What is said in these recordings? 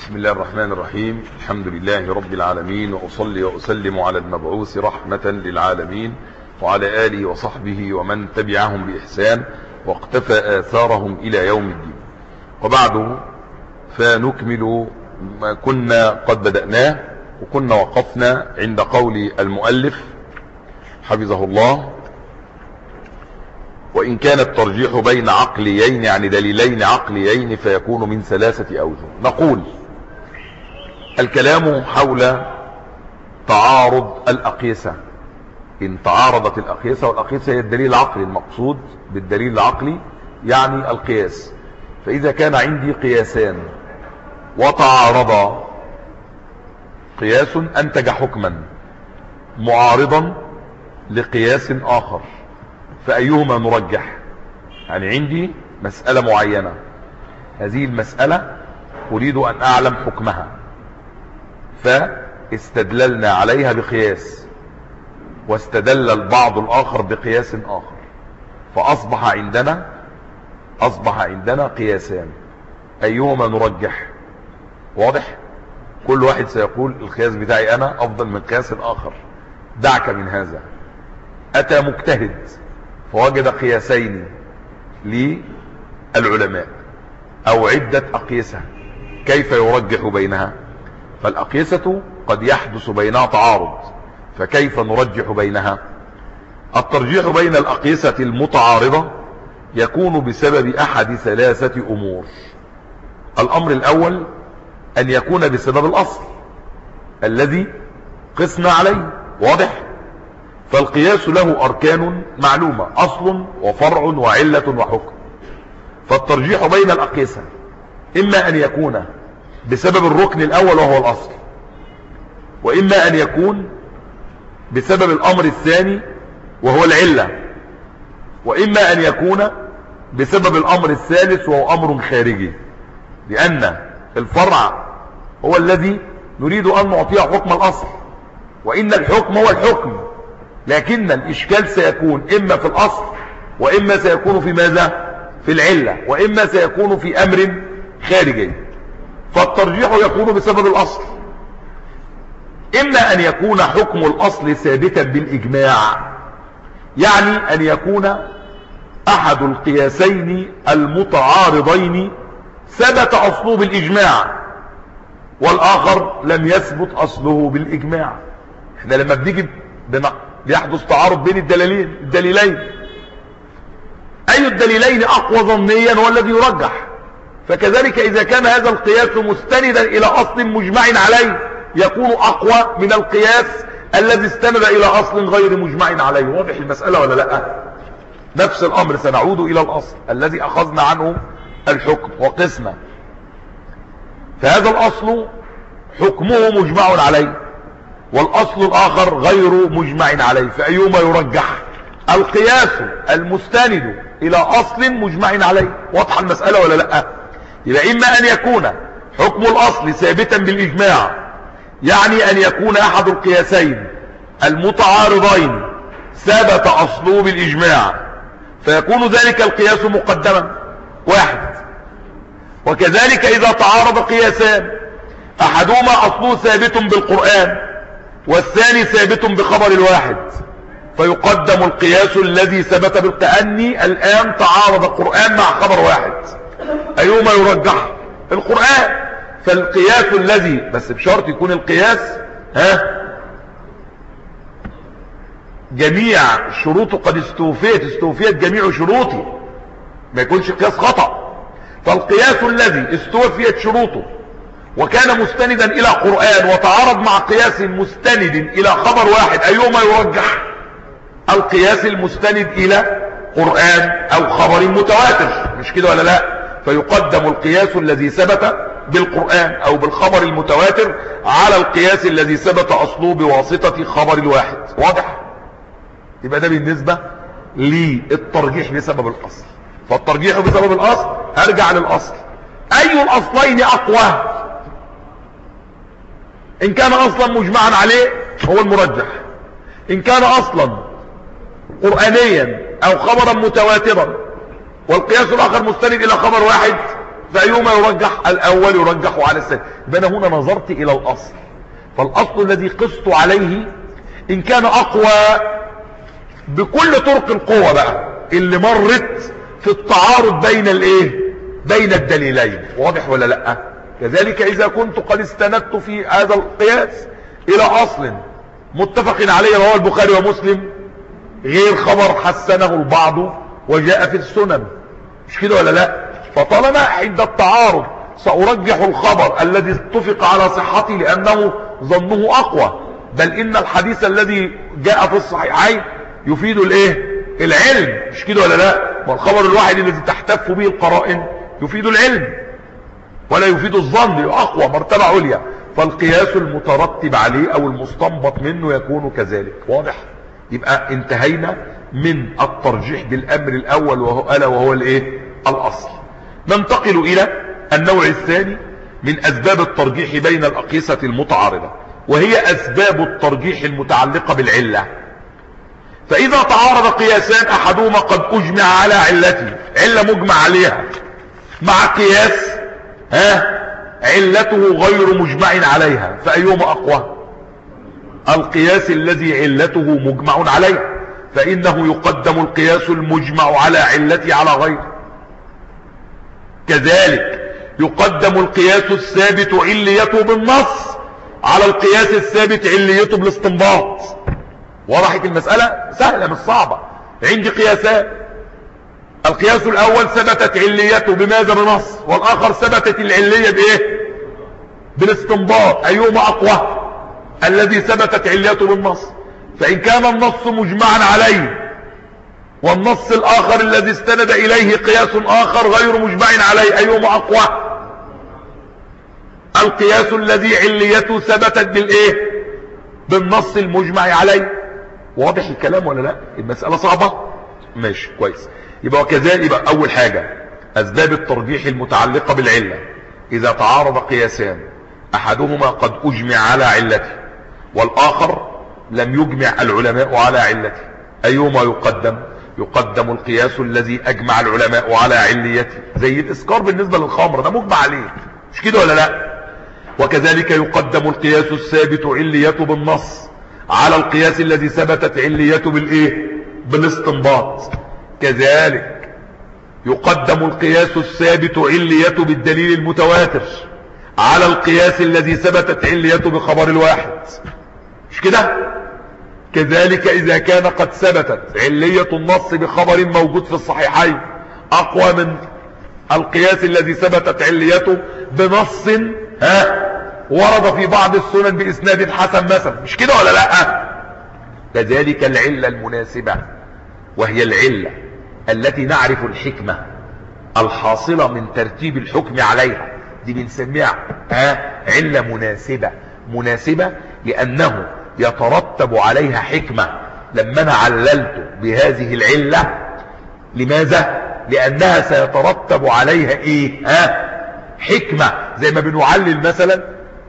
بسم الله الرحمن الرحيم الحمد لله رب العالمين وأصلي وأسلم على المبعوث رحمة للعالمين وعلى آله وصحبه ومن تبعهم بإحسان واقتفى آثارهم إلى يوم الدين وبعد فنكمل ما كنا قد بدأناه وكنا وقفنا عند قول المؤلف حفظه الله وإن كان الترجيح بين عقليين يعني دليلين عقليين فيكون من ثلاثة أوجه نقول الكلام حول تعارض الأقيسة إن تعارضت الأقيسة والأقيسة هي الدليل العقلي المقصود بالدليل العقلي يعني القياس فإذا كان عندي قياسان وتعارضا قياس أنتج حكما معارضا لقياس آخر فأيهما نرجح يعني عندي مسألة معينة هذه المسألة أريد أن أعلم حكمها فاستدللنا عليها بقياس واستدل البعض الآخر بقياس آخر فأصبح عندنا أصبح عندنا قياسان أيهما نرجح واضح كل واحد سيقول القياس بتاعي أنا أفضل من قياس الآخر دعك من هذا أتى مجتهد فوجد قياسين للعلماء أو عدة أقيسة كيف يرجح بينها فالأقيسة قد يحدث بينها تعارض فكيف نرجح بينها الترجيح بين الأقيسة المتعارضة يكون بسبب أحد ثلاثة أمور الأمر الأول أن يكون بسبب الأصل الذي قسنا عليه واضح فالقياس له أركان معلومة أصل وفرع وعلة وحكم فالترجيح بين الأقيسة إما أن يكون بسبب الركن الأول وهو الأصل وإما أن يكون بسبب الأمر الثاني وهو العلة وإما أن يكون بسبب الأمر الثالث وهو أمر خارجي لأن الفرع هو الذي نريد أن نعطيه حكم الأصل وإن الحكم هو الحكم لكن الإشكال سيكون إما في الأصل وإما سيكون في ماذا في العلة وإما سيكون في أمر خارجي فالترجيح يكون بسبب الأصل إما أن يكون حكم الأصل ثابتا بالإجماع يعني أن يكون أحد القياسين المتعارضين ثبت أصله بالإجماع والآخر لم يثبت أصله بالإجماع احنا لما بنيجي بيحدث تعارض بين الدليلين الدليلين أي الدليلين أقوى ظنيا هو الذي يرجح فكذلك إذا كان هذا القياس مستندا إلى أصل مجمع عليه يكون أقوى من القياس الذي استند إلى أصل غير مجمع عليه واضح المسألة ولا لا نفس الأمر سنعود إلى الأصل الذي أخذنا عنه الحكم وقسمه فهذا الأصل حكمه مجمع عليه والأصل الآخر غير مجمع عليه فأيهما يرجح القياس المستند إلى أصل مجمع عليه واضح المسألة ولا لا يبقى إما أن يكون حكم الأصل ثابتا بالإجماع يعني أن يكون أحد القياسين المتعارضين ثبت أصله بالإجماع فيكون ذلك القياس مقدما واحد وكذلك إذا تعارض قياسان أحدهما أصله ثابت بالقرآن والثاني ثابت بخبر الواحد فيقدم القياس الذي ثبت بالتأني الآن تعارض القرآن مع خبر واحد أيهما يرجح القرآن فالقياس الذي بس بشرط يكون القياس ها جميع شروطه قد استوفيت استوفيت جميع شروطه ما يكونش قياس خطأ فالقياس الذي استوفيت شروطه وكان مستندا الى قرآن وتعارض مع قياس مستند الى خبر واحد ايهما يرجح القياس المستند الى قرآن او خبر متواتر مش كده ولا لا فيقدم القياس الذي ثبت بالقرآن او بالخبر المتواتر على القياس الذي ثبت اصله بواسطة خبر الواحد واضح يبقى ده بالنسبة للترجيح بسبب الاصل فالترجيح بسبب الاصل ارجع للاصل اي الاصلين اقوى ان كان اصلا مجمعا عليه هو المرجح ان كان اصلا قرآنيا او خبرا متواترا والقياس الاخر مستند الى خبر واحد فأيهما يرجح الأول يرجح على الثاني يبقى أنا هنا نظرت إلى الأصل فالأصل الذي قست عليه إن كان أقوى بكل طرق القوة بقى اللي مرت في التعارض بين الايه بين الدليلين واضح ولا لا كذلك اذا كنت قد استندت في هذا القياس الى اصل متفق عليه رواه البخاري ومسلم غير خبر حسنه البعض وجاء في السنن مش كده ولا لا فطالما عند التعارض سأرجح الخبر الذي اتفق على صحته لأنه ظنه أقوى بل إن الحديث الذي جاء في الصحيحين يفيد الايه العلم مش كده ولا لا ما الخبر الواحد الذي تحتف به القرائن يفيد العلم ولا يفيد الظن اقوى مرتبة عليا فالقياس المترتب عليه او المستنبط منه يكون كذلك واضح يبقى انتهينا من الترجيح بالامر الاول وهو الا وهو الايه الاصل ننتقل الى النوع الثاني من اسباب الترجيح بين الاقيسة المتعارضة وهي اسباب الترجيح المتعلقة بالعلة فاذا تعارض قياسان احدهما قد اجمع على علته علة مجمع عليها مع قياس ها علته غير مجمع عليها فايهما اقوى القياس الذي علته مجمع عليه فانه يقدم القياس المجمع على علته على غيره كذلك يقدم القياس الثابت عليته بالنص على القياس الثابت عليته بالاستنباط وضحت المسألة سهلة مش صعبة عندي قياسات القياس الاول ثبتت عليته بماذا بنص والاخر ثبتت العلية بايه بالاستنباط ايهما اقوى الذي ثبتت عليته بالنص فان كان النص مجمعا عليه والنص الاخر الذي استند اليه قياس اخر غير مجمع عليه ايهما اقوى القياس الذي عليته ثبتت بالايه بالنص المجمع عليه واضح الكلام ولا لا المسألة صعبة ماشي كويس يبقى وكذلك يبقى اول حاجة اسباب الترجيح المتعلقة بالعلة اذا تعارض قياسان احدهما قد اجمع على علته والاخر لم يجمع العلماء على علته ايهما يقدم يقدم القياس الذي اجمع العلماء على عليته زي الاسكار بالنسبة للخمر ده مجمع عليه مش كده ولا لا وكذلك يقدم القياس الثابت عليته بالنص على القياس الذي ثبتت عليته بالايه بالاستنباط كذلك يقدم القياس الثابت عليته بالدليل المتواتر على القياس الذي ثبتت عليته بخبر الواحد مش كده كذلك اذا كان قد ثبتت علية النص بخبر موجود في الصحيحين اقوى من القياس الذي ثبتت عليته بنص ها ورد في بعض السنن باسناد حسن مثلا مش كده ولا لا كذلك العلة المناسبة وهي العلة التي نعرف الحكمة الحاصلة من ترتيب الحكم عليها دي بنسميها ها علة مناسبة مناسبة لانه يترتب عليها حكمة لما انا عللت بهذه العلة لماذا لانها سيترتب عليها ايه ها حكمة زي ما بنعلل مثلا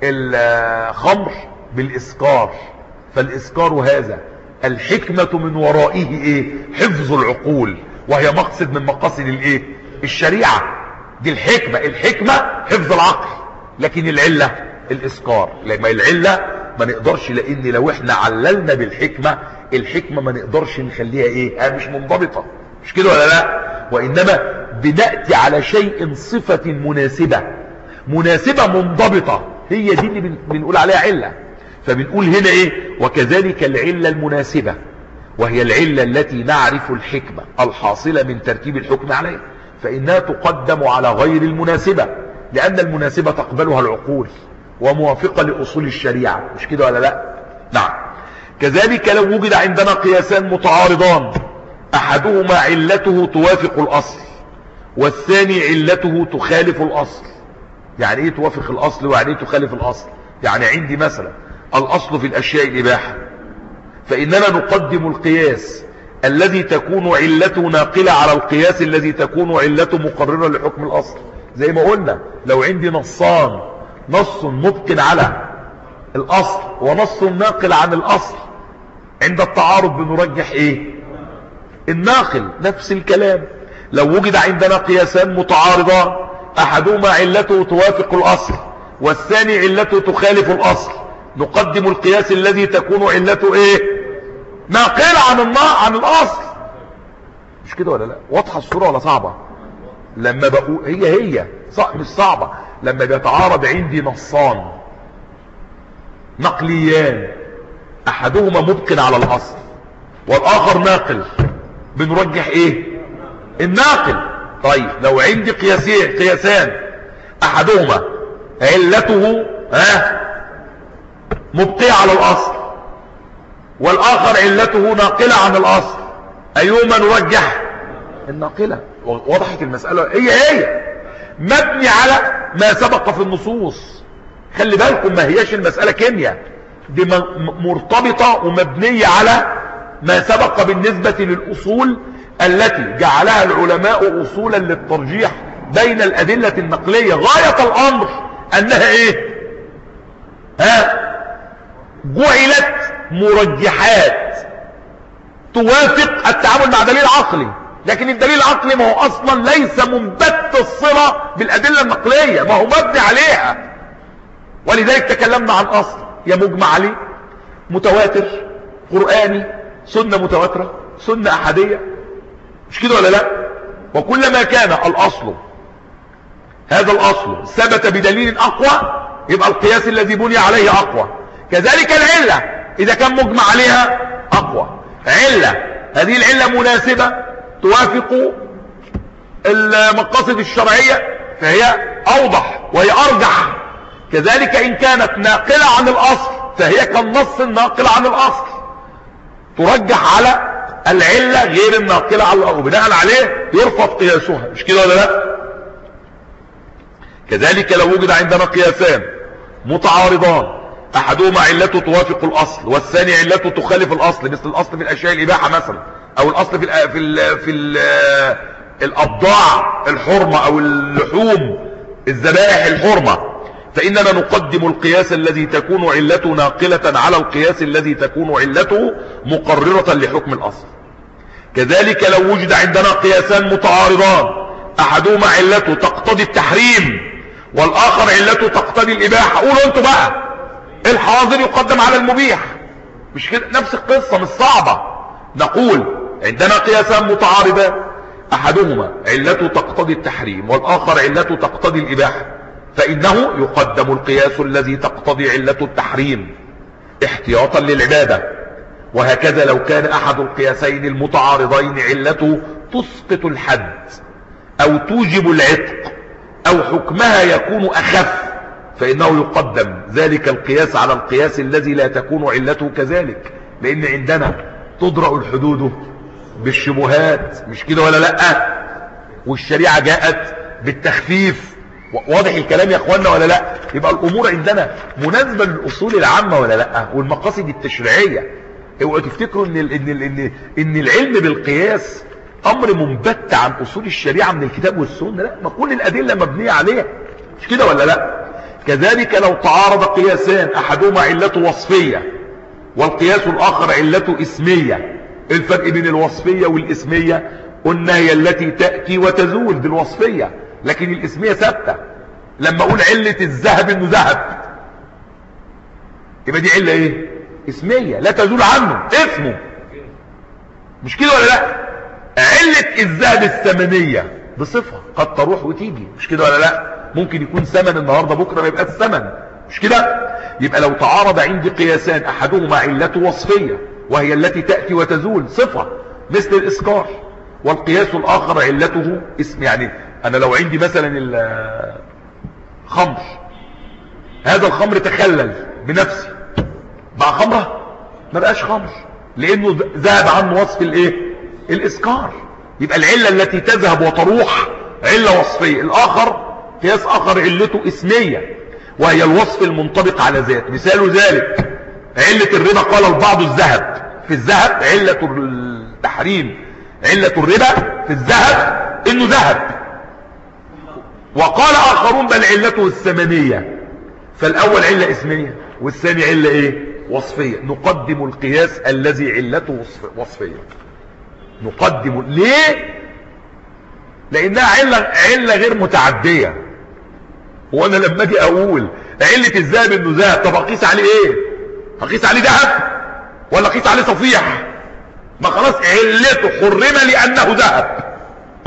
الخمر بالاسكار فالاسكار هذا الحكمة من ورائه ايه حفظ العقول وهي مقصد من مقاصد الايه الشريعة دي الحكمة الحكمة حفظ العقل لكن العلة الاسكار لما العلة ما نقدرش لان لو احنا عللنا بالحكمة الحكمة ما نقدرش نخليها ايه ها مش منضبطة مش كده ولا لا وانما بنأتي على شيء صفة مناسبة مناسبة منضبطة هي دي اللي بنقول عليها علة فبنقول هنا ايه وكذلك العلة المناسبة وهي العلة التي نعرف الحكمة الحاصلة من ترتيب الحكم عليها فإنها تقدم على غير المناسبة لأن المناسبة تقبلها العقول وموافقة لأصول الشريعة مش كده ولا لا نعم كذلك لو وجد عندنا قياسان متعارضان أحدهما علته توافق الأصل والثاني علته تخالف الأصل يعني ايه توافق الأصل ويعني ايه تخالف الأصل يعني عندي مثلا الأصل في الأشياء الإباحة فإننا نقدم القياس الذي تكون علته ناقلة على القياس الذي تكون علته مقررة لحكم الأصل زي ما قلنا لو عندي نصان نص مبقن على الأصل ونص ناقل عن الأصل عند التعارض بنرجح ايه الناقل نفس الكلام لو وجد عندنا قياسان متعارضان احدهما علته توافق الاصل والثاني علته تخالف الاصل نقدم القياس الذي تكون علته ايه ناقل عن النار عن الاصل مش كده ولا لا واضحه الصوره ولا صعبه لما بقول هي هي صح مش صعبه لما بيتعارض عندي نصان نقليان احدهما مبقن على الاصل والاخر ناقل بنرجح ايه الناقل طيب لو عندي قياسين قياسان احدهما علته ها مبقية على الاصل والاخر علته ناقلة عن الاصل ايهما نرجح الناقلة وضحت المسألة هي هي مبني على ما سبق في النصوص خلي بالكم ما هياش المسألة كيمياء دي مرتبطة ومبنية على ما سبق بالنسبة للأصول التي جعلها العلماء أصولا للترجيح بين الأدلة النقلية غاية الأمر أنها إيه ها جعلت مرجحات توافق التعامل مع دليل عقلي لكن الدليل العقلي ما هو أصلا ليس منبت الصلة بالأدلة النقلية ما هو مبني عليها ولذلك تكلمنا عن أصل يا مجمع عليه متواتر قرآني سنة متواترة سنة أحدية مش كده ولا لا وكلما كان الأصل هذا الأصل ثبت بدليل أقوى يبقى القياس الذي بني عليه أقوى كذلك العلة إذا كان مجمع عليها أقوى علة هذه العلة مناسبة توافق المقاصد الشرعية فهي أوضح وهي أرجح كذلك إن كانت ناقلة عن الأصل فهي كالنص الناقل عن الأصل ترجح على العلة غير الناقلة على الأرض وبناء عليه يرفض قياسها مش كده ولا لا كذلك لو وجد عندنا قياسان متعارضان احدهما علته توافق الاصل والثاني علته تخالف الاصل مثل الاصل في الاشياء الاباحه مثلا او الاصل في ال في ال في ال الابضاع الحرمه او اللحوم الذبائح الحرمه فاننا نقدم القياس الذي تكون علته ناقله على القياس الذي تكون علته مقرره لحكم الاصل كذلك لو وجد عندنا قياسان متعارضان احدهما علته تقتضي التحريم والاخر علته تقتضي الاباحه قولوا انتوا بقى الحاضر يقدم على المبيح مش كده نفس القصه مش صعبه نقول عندنا قياسان متعارضان احدهما علته تقتضي التحريم والاخر علته تقتضي الاباحه فانه يقدم القياس الذي تقتضي عله التحريم احتياطا للعباده وهكذا لو كان احد القياسين المتعارضين علته تسقط الحد او توجب العتق او حكمها يكون اخف فانه يقدم ذلك القياس على القياس الذي لا تكون علته كذلك لان عندنا تدرأ الحدود بالشبهات مش كده ولا لا والشريعة جاءت بالتخفيف واضح الكلام يا اخوانا ولا لا يبقى الامور عندنا مناسبة للاصول العامة ولا لا والمقاصد التشريعية اوعوا تفتكروا ان, ال إن, ال إن, ان العلم بالقياس امر منبت عن اصول الشريعة من الكتاب والسنة لا ما كل الادلة مبنية عليها مش كده ولا لا كذلك لو تعارض قياسان احدهما علته وصفية والقياس الاخر علته اسمية الفرق بين الوصفية والاسمية قلنا هي التي تأتي وتزول بالوصفية لكن الاسمية ثابتة لما اقول علة الذهب انه ذهب يبقى دي علة ايه اسمية لا تزول عنه اسمه مش كده ولا لا علة الذهب الثمنية بصفة قد تروح وتيجي مش كده ولا لا ممكن يكون ثمن النهاردة بكرة ما يبقى الثمن مش كده يبقى لو تعارض عندي قياسان احدهما علته وصفية وهي التي تأتي وتزول صفة مثل الاسكار والقياس الاخر علته اسم يعني انا لو عندي مثلا الخمر هذا الخمر تخلل بنفسي بقى خمرة ما بقاش خمر لانه ذهب عنه وصف الايه الاسكار يبقى العلة التي تذهب وتروح علة وصفية الاخر قياس اخر علته اسمية وهي الوصف المنطبق على ذات مثال ذلك علة الربا قال البعض الذهب في الذهب علة التحريم علة الربا في الذهب انه ذهب وقال اخرون بل علته الثمنية فالاول علة اسمية والثاني علة ايه وصفية نقدم القياس الذي علته وصف وصفية نقدم ليه لانها علة, علة غير متعدية هو انا لما اجي اقول علة الذهب انه ذهب طب اقيس عليه ايه اقيس عليه ذهب ولا اقيس عليه صفيح ما خلاص علته حرم لانه ذهب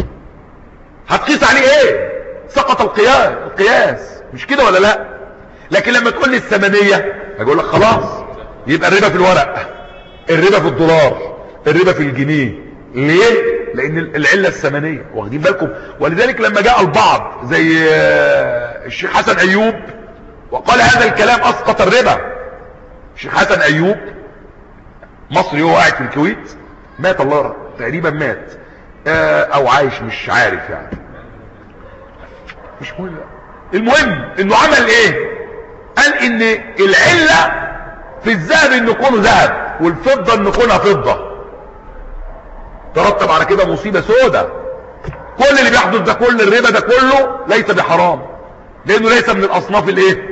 هتقيس عليه ايه سقط القياس القياس مش كده ولا لا لكن لما تقول لي الثمنية هقول لك خلاص يبقى الربا في الورق الربا في الدولار الربا في الجنيه ليه لان العلة الثمنية واخدين بالكم ولذلك لما جاء البعض زي الشيخ حسن ايوب وقال هذا الكلام اسقط الربا الشيخ حسن ايوب مصري هو قاعد في الكويت مات الله تقريبا مات او عايش مش عارف يعني مش مهم المهم انه عمل ايه قال ان العلة في الذهب ان يكون ذهب والفضة ان يكونها فضة ترتب على كده مصيبة سودة كل اللي بيحدث ده كل الربا ده كله ليس بحرام لانه ليس من الاصناف الايه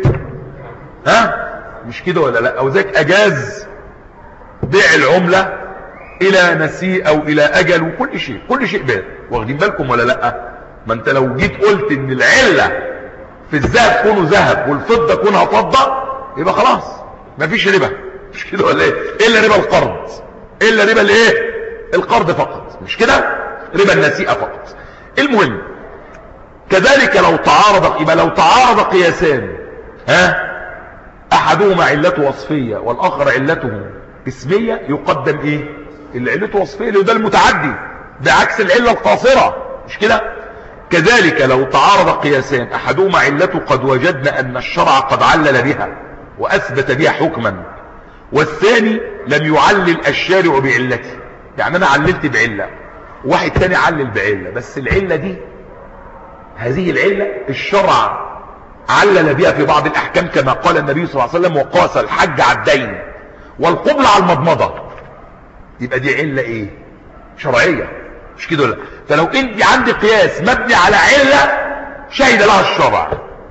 ها مش كده ولا لا او ذاك اجاز بيع العملة الى نسيء او الى اجل وكل شيء كل شيء بال واخدين بالكم ولا لا ما انت لو جيت قلت ان العلة في الذهب كونه ذهب والفضة كونها فضة يبقى خلاص مفيش ربا مش كده ولا ايه الا ربا القرض الا ربا الايه القرض فقط مش كده ربا النسيئة فقط المهم كذلك لو تعارض يبقى لو تعارض قياسان ها احدهما علته وصفية والاخر علته اسمية يقدم ايه اللي علته وصفية اللي ده المتعدي بعكس العلة القاصرة مش كده كذلك لو تعارض قياسان احدهما علته قد وجدنا ان الشرع قد علل بها واثبت بها حكما والثاني لم يعلل الشارع بعلته يعني انا عللت بعلة واحد تاني علل بعلة بس العلة دي هذه العلة الشرع علل بها في بعض الاحكام كما قال النبي صلى الله عليه وسلم وقاس الحج على الدين والقبل على المضمضة يبقى دي علة ايه شرعية مش كده ولا فلو انت عندي قياس مبني على علة شهد لها الشرع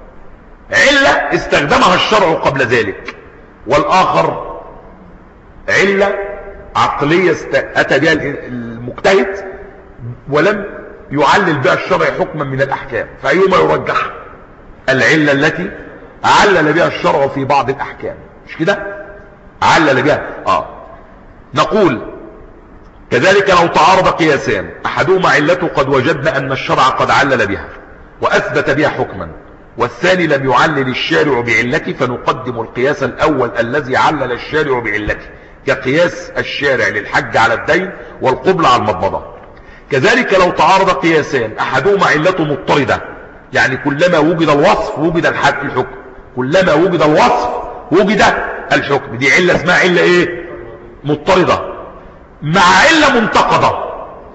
علة استخدمها الشرع قبل ذلك والاخر علة عقلية اتى بها المجتهد ولم يعلل بها الشرع حكما من الاحكام فايهما يرجح العلة التي علل بها الشرع في بعض الاحكام مش كده علل بها اه نقول كذلك لو تعارض قياسان احدهما علته قد وجدنا ان الشرع قد علل بها واثبت بها حكما والثاني لم يعلل الشارع بعلته فنقدم القياس الاول الذي علل الشارع بعلته كقياس الشارع للحج على الدين والقبل على المضمضة كذلك لو تعارض قياسان احدهما علته مضطردة يعني كلما وجد الوصف وجد الحد الحكم كلما وجد الوصف وجد الحكم دي علة اسمها علة ايه مضطردة مع علة منتقضة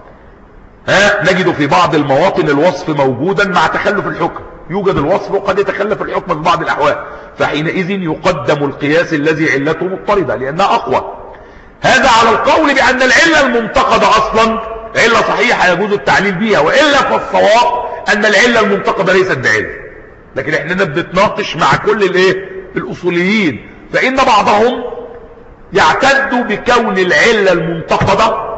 ها نجد في بعض المواطن الوصف موجودا مع تخلف الحكم يوجد الوصف وقد يتخلف الحكم في بعض الاحوال فحينئذ يقدم القياس الذي علته مضطردة لانها اقوى هذا على القول بان العلة المنتقدة اصلا علة صحيحة يجوز التعليل بها وإلا فالصواب ان العلة المنتقدة ليست بعلة لكن احنا بنتناقش مع كل الايه الاصوليين فان بعضهم يعتد بكون العلة المنتقدة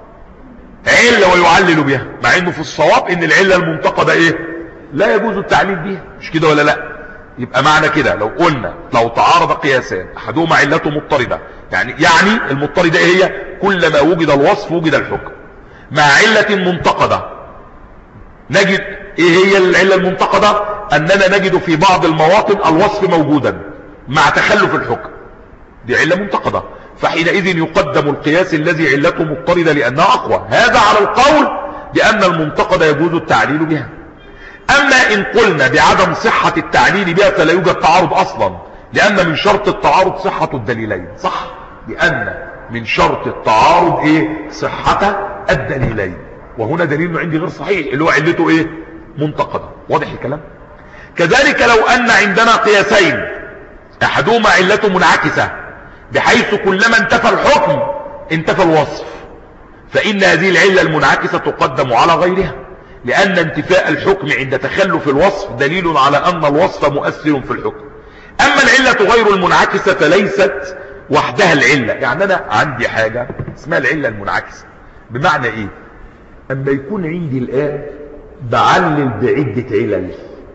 علة ويعلل بها مع انه في الصواب ان العلة المنتقدة ايه لا يجوز التعليل بها مش كده ولا لا يبقى معنى كده لو قلنا لو تعارض قياسان احدهما علته مضطردة يعني يعني المضطردة ايه هي كلما وجد الوصف وجد الحكم مع علة منتقدة نجد ايه هي العلة المنتقدة اننا نجد في بعض المواطن الوصف موجودا مع تخلف الحكم دي علة منتقدة فحينئذ يقدم القياس الذي علته مضطردة لانها اقوى هذا على القول بان المنتقدة يجوز التعليل بها اما ان قلنا بعدم صحة التعليل بها فلا يوجد تعارض اصلا لان من شرط التعارض صحة الدليلين صح لان من شرط التعارض ايه صحة الدليلين وهنا دليل عندي غير صحيح اللي هو علته ايه منتقدة واضح الكلام كذلك لو ان عندنا قياسين احدهما علته منعكسة بحيث كلما انتفى الحكم انتفى الوصف فان هذه العلة المنعكسة تقدم على غيرها لان انتفاء الحكم عند تخلف الوصف دليل على ان الوصف مؤثر في الحكم اما العلة غير المنعكسة فليست وحدها العلة يعني انا عندي حاجة اسمها العلة المنعكسة بمعنى ايه اما يكون عندي الان بعلل بعدة علل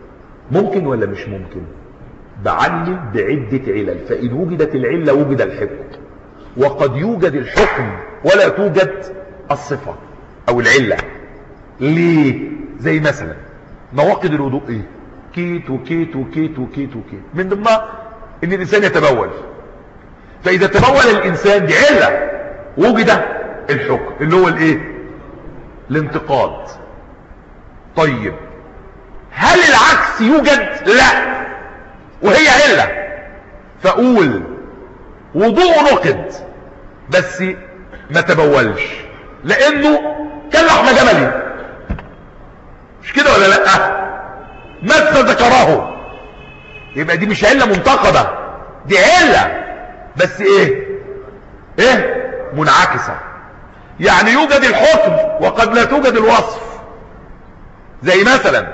ممكن ولا مش ممكن بعلل بعدة علل فإن وجدت العلة وجد الحكم وقد يوجد الحكم ولا توجد الصفة أو العلة ليه زي مثلا نواقض الوضوء ايه كيت وكيت وكيت وكيت وكيت من ضمنها ان الانسان يتبول فاذا تبول الانسان دي علة وجد الحكم اللي هو الايه الانتقاد طيب هل العكس يوجد لا وهي علة فاقول وضوء نقد بس ما تبولش لانه كان لحم جملي مش كده ولا لا مس ذكره يبقى دي مش علة منتقدة دي علة بس ايه ايه منعكسة يعني يوجد الحكم وقد لا توجد الوصف زي مثلا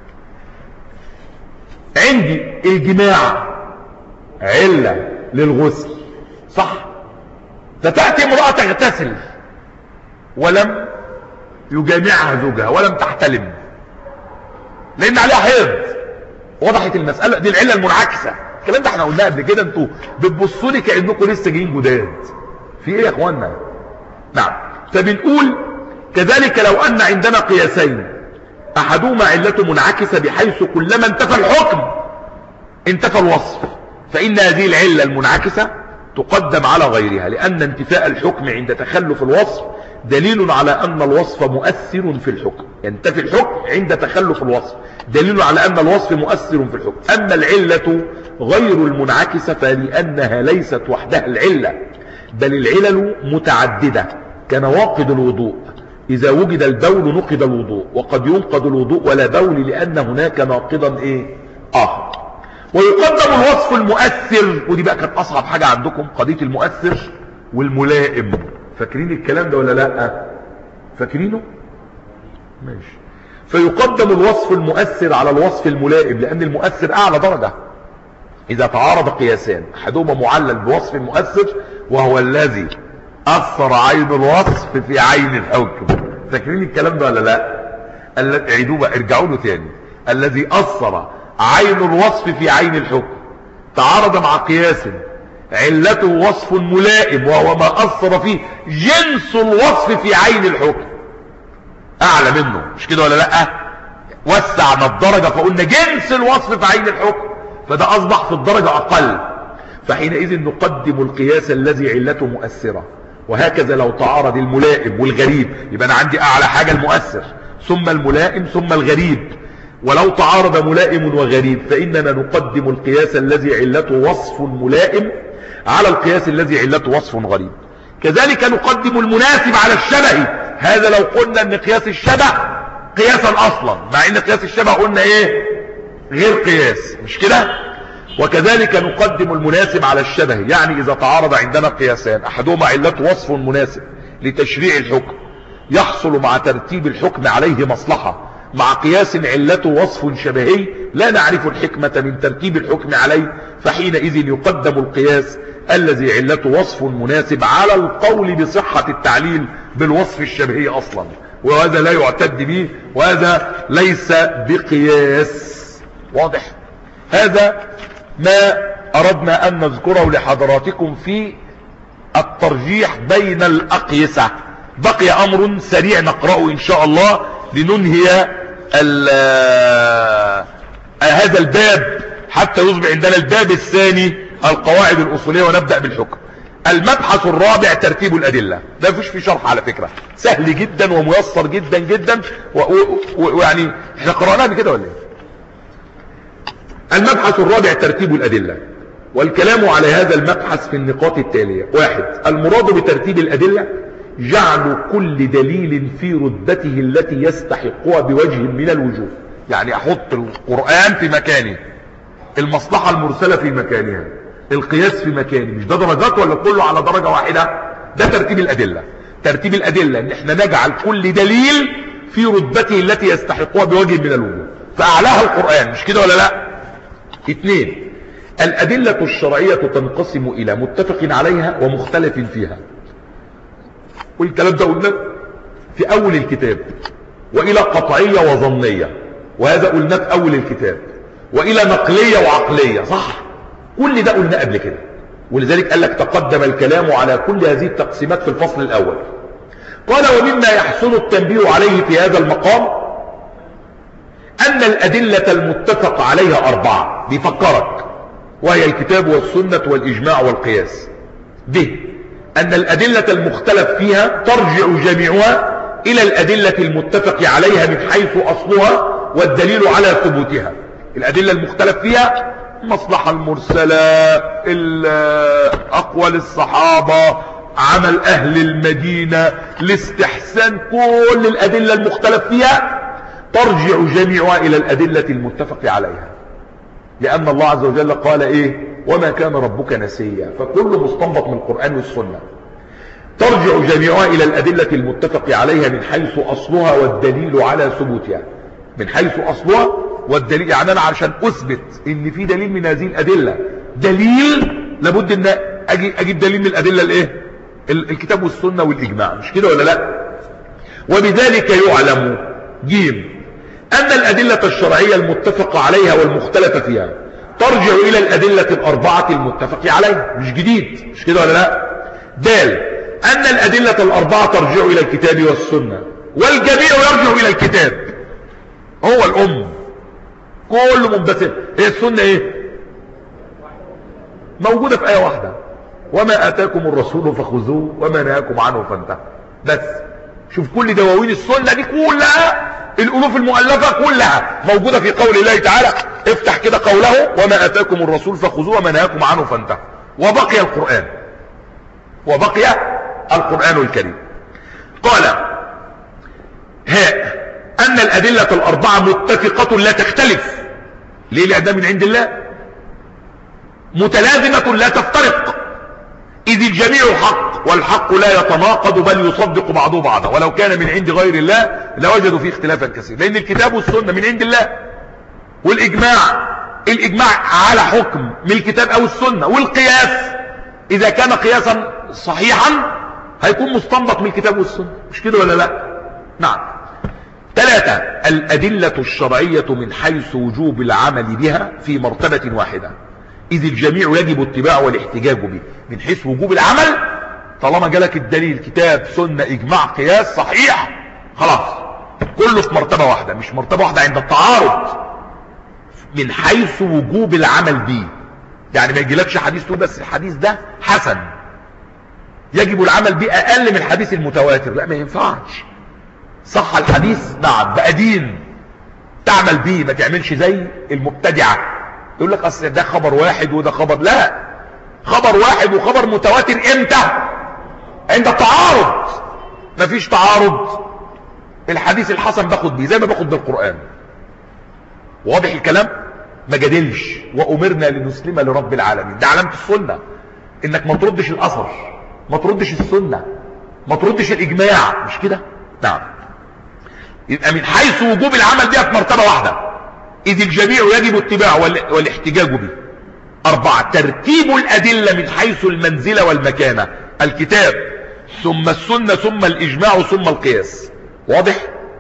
عندي الجماع علة للغسل صح فتأتي امرأة تغتسل ولم يجامعها زوجها ولم تحتلم لان عليها حيض وضحت المسألة دي العلة المنعكسة الكلام ده احنا قلناه قبل كده انتوا بتبصوا لي كأنكم لسه جايين جداد في ايه يا اخوانا نعم فبنقول كذلك لو ان عندنا قياسين احدهما علته منعكسة بحيث كلما انتفى الحكم انتفى الوصف فان هذه العلة المنعكسة تقدم على غيرها لان انتفاء الحكم عند تخلف الوصف دليل على ان الوصف مؤثر في الحكم ينتفي الحكم عند تخلف الوصف دليل على ان الوصف مؤثر في الحكم اما العلة غير المنعكسة فلانها ليست وحدها العلة بل العلل متعددة كنواقض الوضوء اذا وجد البول نقض الوضوء وقد ينقض الوضوء ولا بول لان هناك ناقضا ايه اخر ويقدم الوصف المؤثر ودي بقى كانت اصعب حاجة عندكم قضية المؤثر والملائم فاكرين الكلام ده ولا لا فاكرينه ماشي فيقدم الوصف المؤثر على الوصف الملائم لان المؤثر اعلى درجة اذا تعارض قياسان احدهما معلل بوصف مؤثر وهو الذي اثر عين الوصف في عين الحكم فاكرين الكلام ده ولا لا اعيدوه بقى ارجعوا له تاني الذي اثر عين الوصف في عين الحكم تعارض مع قياس علته وصف ملائم وهو ما أثر فيه جنس الوصف في عين الحكم أعلى منه مش كده ولا لأ وسعنا الدرجة فقلنا جنس الوصف في عين الحكم فده أصبح في الدرجة أقل فحينئذ نقدم القياس الذي علته مؤثرة وهكذا لو تعارض الملائم والغريب يبقى أنا عندي أعلى حاجة المؤثر ثم الملائم ثم الغريب ولو تعارض ملائم وغريب فإننا نقدم القياس الذي علته وصف ملائم على القياس الذي علته وصف غريب كذلك نقدم المناسب على الشبه هذا لو قلنا ان قياس الشبه قياسا اصلا مع ان قياس الشبه قلنا ايه غير قياس مش كده وكذلك نقدم المناسب على الشبه يعني اذا تعارض عندنا قياسان احدهما علته وصف مناسب لتشريع الحكم يحصل مع ترتيب الحكم عليه مصلحة مع قياس علته وصف شبهي لا نعرف الحكمة من ترتيب الحكم عليه فحينئذ يقدم القياس الذي علته وصف مناسب على القول بصحة التعليل بالوصف الشبهي أصلا وهذا لا يعتد به وهذا ليس بقياس واضح هذا ما أردنا أن نذكره لحضراتكم في الترجيح بين الأقيسة بقي أمر سريع نقرأه إن شاء الله لننهي هذا الباب حتى يصبح عندنا الباب الثاني القواعد الأصولية ونبدأ بالحكم المبحث الرابع ترتيب الأدلة ده مفيش في شرح على فكرة سهل جدا وميسر جدا جدا ويعني احنا قرأناه بكده ولا ايه المبحث الرابع ترتيب الأدلة والكلام على هذا المبحث في النقاط التالية واحد المراد بترتيب الأدلة جعل كل دليل في رتبته التي يستحقها بوجه من الوجوه يعني احط القرآن في مكانه المصلحة المرسلة في مكانها القياس في مكانه مش ده درجات ولا كله على درجة واحدة ده ترتيب الأدلة ترتيب الأدلة ان احنا نجعل كل دليل في رتبته التي يستحقها بوجه من الوجوه فأعلاها القرآن مش كده ولا لا اثنين الأدلة الشرعية تنقسم إلى متفق عليها ومختلف فيها والكلام ده قلنا في أول الكتاب وإلى قطعية وظنية وهذا قلنا في أول الكتاب والى نقلية وعقلية صح كل ده قلنا قبل كده ولذلك قال لك تقدم الكلام على كل هذه التقسيمات في الفصل الاول قال ومما يحسن التنبيه عليه في هذا المقام ان الادلة المتفق عليها اربعة بيفكرك وهي الكتاب والسنة والاجماع والقياس به ان الادلة المختلف فيها ترجع جميعها الى الادلة المتفق عليها من حيث اصلها والدليل على ثبوتها الادلة المختلف فيها المصلحة المرسلة اقوال الصحابة عمل اهل المدينة الاستحسان كل الادلة المختلف فيها ترجع جميعها الى الادلة المتفق عليها لان الله عز وجل قال ايه وما كان ربك نسيا فكل مستنبط من القرآن والسنة ترجع جميعها الى الادلة المتفق عليها من حيث اصلها والدليل على ثبوتها من حيث اصلها والدليل يعني انا عشان اثبت ان في دليل من هذه الادلة دليل لابد ان اجي اجيب دليل من الادلة الايه الكتاب والسنة والاجماع مش كده ولا لا وبذلك يعلم جيم ان الادلة الشرعية المتفق عليها والمختلف فيها ترجع الى الادلة الاربعة المتفق عليها مش جديد مش كده ولا لا دال ان الادلة الاربعة ترجع الى الكتاب والسنة والجميع يرجع الى الكتاب هو الام كله منبثق هي السنة ايه موجودة في آية واحدة وما آتاكم الرسول فخذوه وما نهاكم عنه فانتهوا بس شوف كل دواوين السنة دي كلها الألوف المؤلفة كلها موجودة في قول الله تعالى افتح كده قوله وما آتاكم الرسول فخذوه وما نهاكم عنه فانتهوا وبقي القرآن وبقي القرآن الكريم قال هاء أن الأدلة الأربعة متفقة لا تختلف ليه لأن ده من عند الله متلازمة لا تفترق إذ الجميع حق والحق لا يتناقض بل يصدق بعضه بعضا ولو كان من عند غير الله لوجدوا فيه اختلافا كثيرا لأن الكتاب والسنة من عند الله والإجماع الإجماع على حكم من الكتاب أو السنة والقياس إذا كان قياسا صحيحا هيكون مستنبط من الكتاب والسنة مش كده ولا لا نعم ثلاثة الأدلة الشرعية من حيث وجوب العمل بها في مرتبة واحدة إذ الجميع يجب اتباع والاحتجاج به من حيث وجوب العمل طالما جالك الدليل كتاب سنة إجماع قياس صحيح خلاص كله في مرتبة واحدة مش مرتبة واحدة عند التعارض من حيث وجوب العمل به يعني ما يجيلكش حديث تقول بس الحديث ده حسن يجب العمل به أقل من الحديث المتواتر لا ما ينفعش صح الحديث نعم بقى دين تعمل به ما تعملش زي المبتدعة يقول لك اصل ده خبر واحد وده خبر لا خبر واحد وخبر متواتر امتى عند التعارض مفيش تعارض الحديث الحسن باخد بيه زي ما باخد بالقرآن واضح الكلام ما جادلش وامرنا لنسلم لرب العالمين ده علامة السنة انك ما تردش الاثر ما تردش السنة ما تردش الاجماع مش كده نعم يبقى من حيث وجوب العمل دي في مرتبة واحدة إذ الجميع يجب اتباع والاحتجاج به أربعة ترتيب الأدلة من حيث المنزلة والمكانة الكتاب ثم السنة ثم الإجماع ثم القياس واضح؟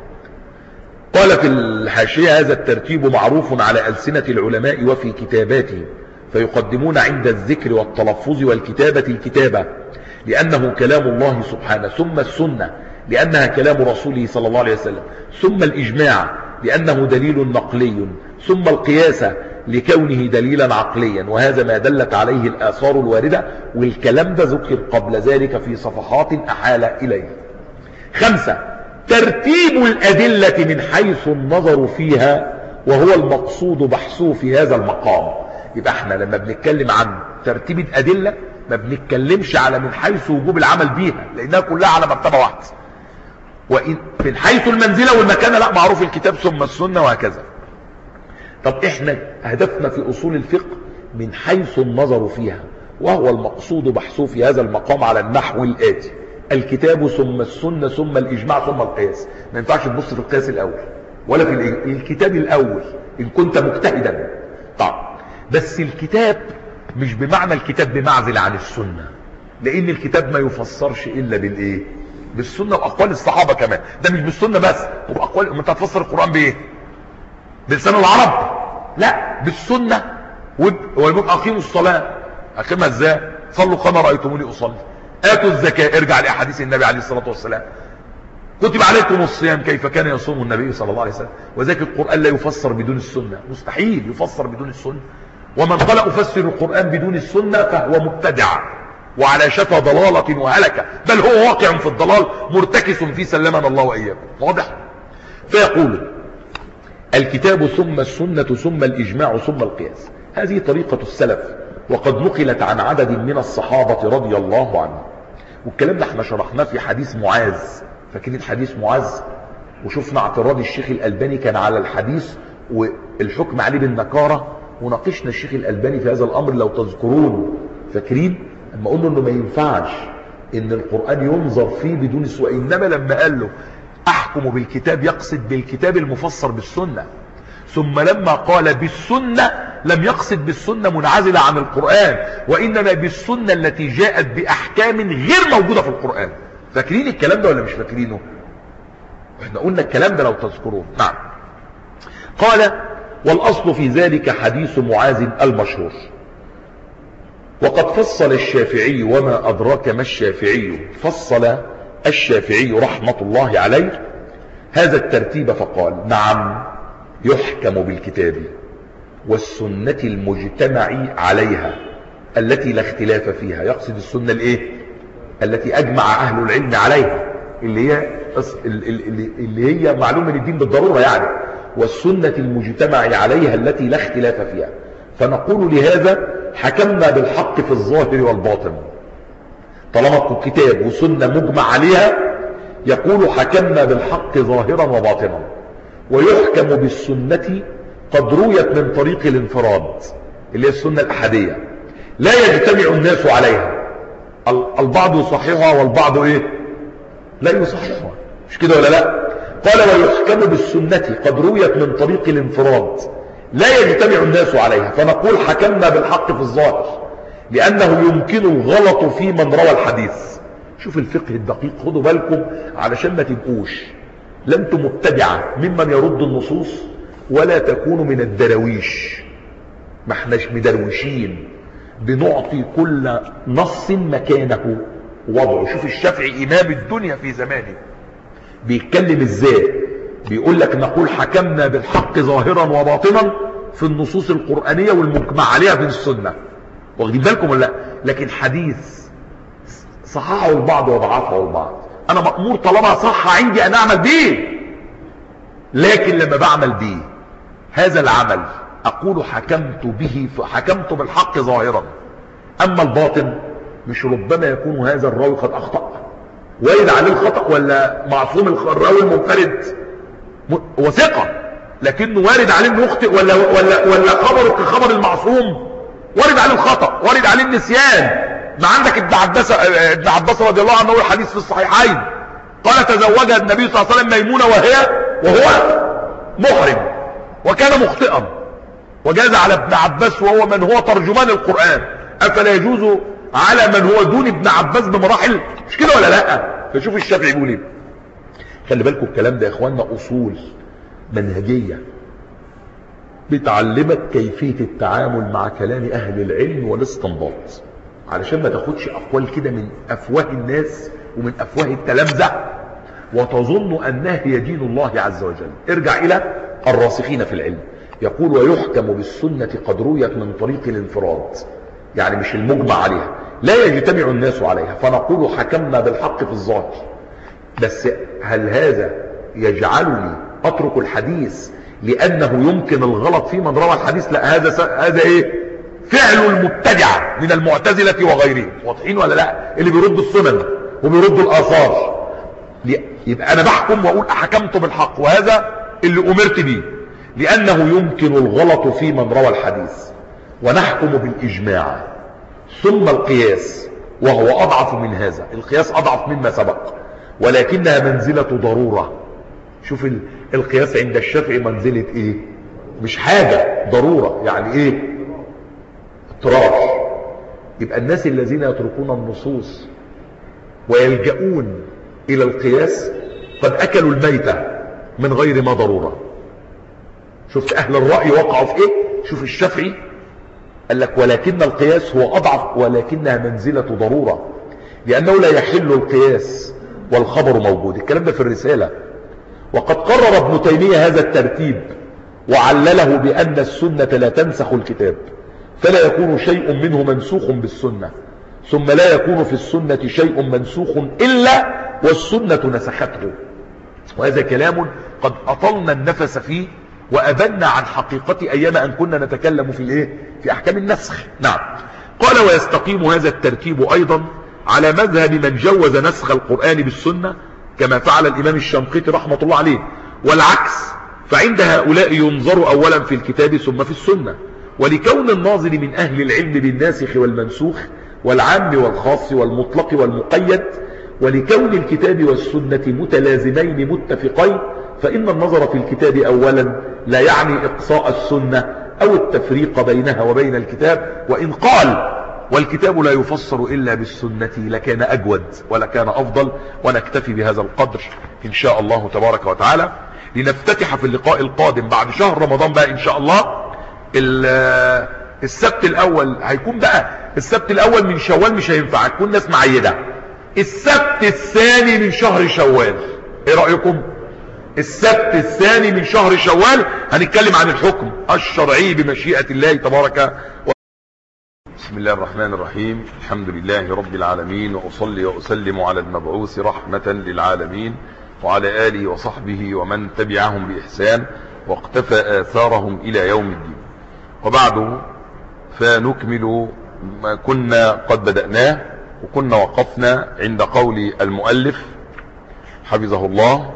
قال في الحاشية هذا الترتيب معروف على ألسنة العلماء وفي كتاباتهم فيقدمون عند الذكر والتلفظ والكتابة الكتابة لأنه كلام الله سبحانه ثم السنة لأنها كلام رسوله صلى الله عليه وسلم ثم الإجماع لأنه دليل نقلي ثم القياس لكونه دليلا عقليا وهذا ما دلت عليه الآثار الواردة والكلام ده ذكر قبل ذلك في صفحات أحال إليه خمسة ترتيب الأدلة من حيث النظر فيها وهو المقصود بحثه في هذا المقام يبقى احنا لما بنتكلم عن ترتيب الأدلة ما بنتكلمش على من حيث وجوب العمل بيها لأنها كلها على مرتبة واحدة وإن من حيث المنزلة والمكانة لا معروف الكتاب ثم السنة وهكذا طب احنا هدفنا في اصول الفقه من حيث النظر فيها وهو المقصود بحثه في هذا المقام على النحو الآتي الكتاب ثم السنة ثم الإجماع ثم القياس ما ينفعش تبص في القياس الأول ولا في الكتاب الأول إن كنت مجتهدا طب بس الكتاب مش بمعنى الكتاب بمعزل عن السنة لأن الكتاب ما يفسرش إلا بالإيه بالسنة وأقوال الصحابة كمان ده مش بالسنة بس وبأقوال ما انت هتفسر القرآن بإيه بلسان العرب لا بالسنة ويقول اقيموا الصلاة اقيمها ازاي صلوا كما رأيتموني اصلي اتوا الزكاة ارجع لاحاديث النبي عليه الصلاة والسلام كتب عليكم الصيام كيف كان يصوم النبي صلى الله عليه وسلم وذلك القرآن لا يفسر بدون السنة مستحيل يفسر بدون السنة ومن قال أفسر القرآن بدون السنة فهو مبتدع وعلى شفا ضلالة وهلكة بل هو واقع في الضلال مرتكس في سلمنا الله وإياكم واضح فيقول الكتاب ثم السنة ثم الإجماع ثم القياس هذه طريقة السلف وقد نقلت عن عدد من الصحابة رضي الله عنهم والكلام ده احنا شرحناه في حديث معاذ فاكرين حديث معاذ وشفنا اعتراض الشيخ الألباني كان على الحديث والحكم عليه بالنكارة وناقشنا الشيخ الألباني في هذا الأمر لو تذكرون فاكرين اما قلنا انه ما ينفعش ان القرآن ينظر فيه بدون سوء انما لما قال له احكم بالكتاب يقصد بالكتاب المفسر بالسنة ثم لما قال بالسنة لم يقصد بالسنة منعزلة عن القرآن وإنما بالسنة التي جاءت بأحكام غير موجودة في القرآن فاكرين الكلام ده ولا مش فاكرينه احنا قلنا الكلام ده لو تذكروه نعم قال والأصل في ذلك حديث معاذ المشهور وقد فصل الشافعي وما أدراك ما الشافعي فصل الشافعي رحمة الله عليه هذا الترتيب فقال نعم يحكم بالكتاب والسنة المجتمع عليها التي لا اختلاف فيها يقصد السنة الايه التي اجمع اهل العلم عليها اللي هي اللي هي معلوم من الدين بالضرورة يعني والسنة المجتمع عليها التي لا اختلاف فيها فنقول لهذا حكمنا بالحق في الظاهر والباطن طالما كتاب وسنة مجمع عليها يقول حكمنا بالحق ظاهرا وباطنا ويحكم بالسنة قد رويت من طريق الانفراد اللي هي السنة الأحدية لا يجتمع الناس عليها البعض يصححها والبعض ايه لا يصححها مش كده ولا لا قال ويحكم بالسنة قد رويت من طريق الانفراد لا يجتمع الناس عليها فنقول حكمنا بالحق في الظاهر لأنه يمكن الغلط في من روى الحديث شوف الفقه الدقيق خدوا بالكم علشان ما تبقوش لا انتم مبتدعة ممن يرد النصوص ولا تكونوا من الدرويش ما احناش مدروشين بنعطي كل نص مكانه وضعه شوف الشافعي إمام الدنيا في زمانه بيتكلم ازاي بيقول لك نقول حكمنا بالحق ظاهرا وباطنا في النصوص القرآنية والمجمع عليها في السنة واخدين بالكم ولا لا لكن حديث صححه البعض وضعفه البعض انا مأمور طالما صح عندي ان اعمل به لكن لما بعمل به هذا العمل اقول حكمت به حكمت بالحق ظاهرا اما الباطن مش ربما يكون هذا الراوي قد اخطأ وارد عليه الخطأ ولا معصوم الراوي المنفرد وثقة لكنه وارد عليه انه يخطئ ولا ولا ولا خبره كخبر المعصوم وارد عليه الخطأ وارد عليه النسيان ما عندك ابن عباس ابن عباس رضي الله عنه الحديث في الصحيحين قال تزوجها النبي صلى الله عليه وسلم ميمونة وهي وهو محرم وكان مخطئا وجاز على ابن عباس وهو من هو ترجمان القرآن أفلا يجوز على من هو دون ابن عباس بمراحل مش كده ولا لا فشوف الشافعي يقول ايه خلي بالكم الكلام ده يا اخواننا اصول منهجية بتعلمك كيفية التعامل مع كلام اهل العلم والاستنباط علشان ما تاخدش اقوال كده من افواه الناس ومن افواه التلامذة وتظن انها هي دين الله عز وجل ارجع الى الراسخين في العلم يقول ويحكم بالسنة قد رويت من طريق الانفراد يعني مش المجمع عليها لا يجتمع الناس عليها فنقول حكمنا بالحق في الظاهر بس هل هذا يجعلني اترك الحديث لانه يمكن الغلط في من روى الحديث لا هذا س... هذا ايه فعل المبتدع من المعتزلة وغيرهم واضحين ولا لا اللي بيردوا السنن وبيردوا الاثار يبقى انا بحكم واقول حكمت بالحق وهذا اللي امرت به لانه يمكن الغلط في من روى الحديث ونحكم بالاجماع ثم القياس وهو اضعف من هذا القياس اضعف مما سبق ولكنها منزلة ضرورة شوف القياس عند الشافعي منزلة ايه مش حاجة ضرورة يعني ايه اضطرار يبقى الناس الذين يتركون النصوص ويلجؤون الى القياس قد اكلوا الميتة من غير ما ضرورة شفت اهل الرأي وقعوا في ايه شوف الشافعي قال لك ولكن القياس هو أضعف ولكنها منزلة ضرورة لأنه لا يحل القياس والخبر موجود الكلام ده في الرسالة وقد قرر ابن تيمية هذا الترتيب وعلله بأن السنة لا تنسخ الكتاب فلا يكون شيء منه منسوخ بالسنة ثم لا يكون في السنة شيء منسوخ إلا والسنة نسخته وهذا كلام قد أطلنا النفس فيه وأبنا عن حقيقة أيام أن كنا نتكلم في الإيه؟ في أحكام النسخ نعم قال ويستقيم هذا الترتيب أيضا على مذهب من جوز نسخ القرآن بالسنة كما فعل الإمام الشنقيطي رحمة الله عليه والعكس فعند هؤلاء ينظر أولا في الكتاب ثم في السنة ولكون الناظر من أهل العلم بالناسخ والمنسوخ والعام والخاص والمطلق والمقيد ولكون الكتاب والسنة متلازمين متفقين فإن النظر في الكتاب أولا لا يعني إقصاء السنة أو التفريق بينها وبين الكتاب وإن قال والكتاب لا يفسر إلا بالسنة لكان أجود ولكان أفضل ونكتفي بهذا القدر إن شاء الله تبارك وتعالى لنفتتح في اللقاء القادم بعد شهر رمضان بقى إن شاء الله السبت الأول هيكون بقى السبت الأول من شوال مش هينفع هتكون ناس معيدة السبت الثاني من شهر شوال ايه رأيكم السبت الثاني من شهر شوال هنتكلم عن الحكم الشرعي بمشيئة الله تبارك و... بسم الله الرحمن الرحيم الحمد لله رب العالمين وأصلي وأسلم على المبعوث رحمة للعالمين وعلى آله وصحبه ومن تبعهم بإحسان واقتفى آثارهم إلى يوم الدين وبعد فنكمل ما كنا قد بدأناه وكنا وقفنا عند قول المؤلف حفظه الله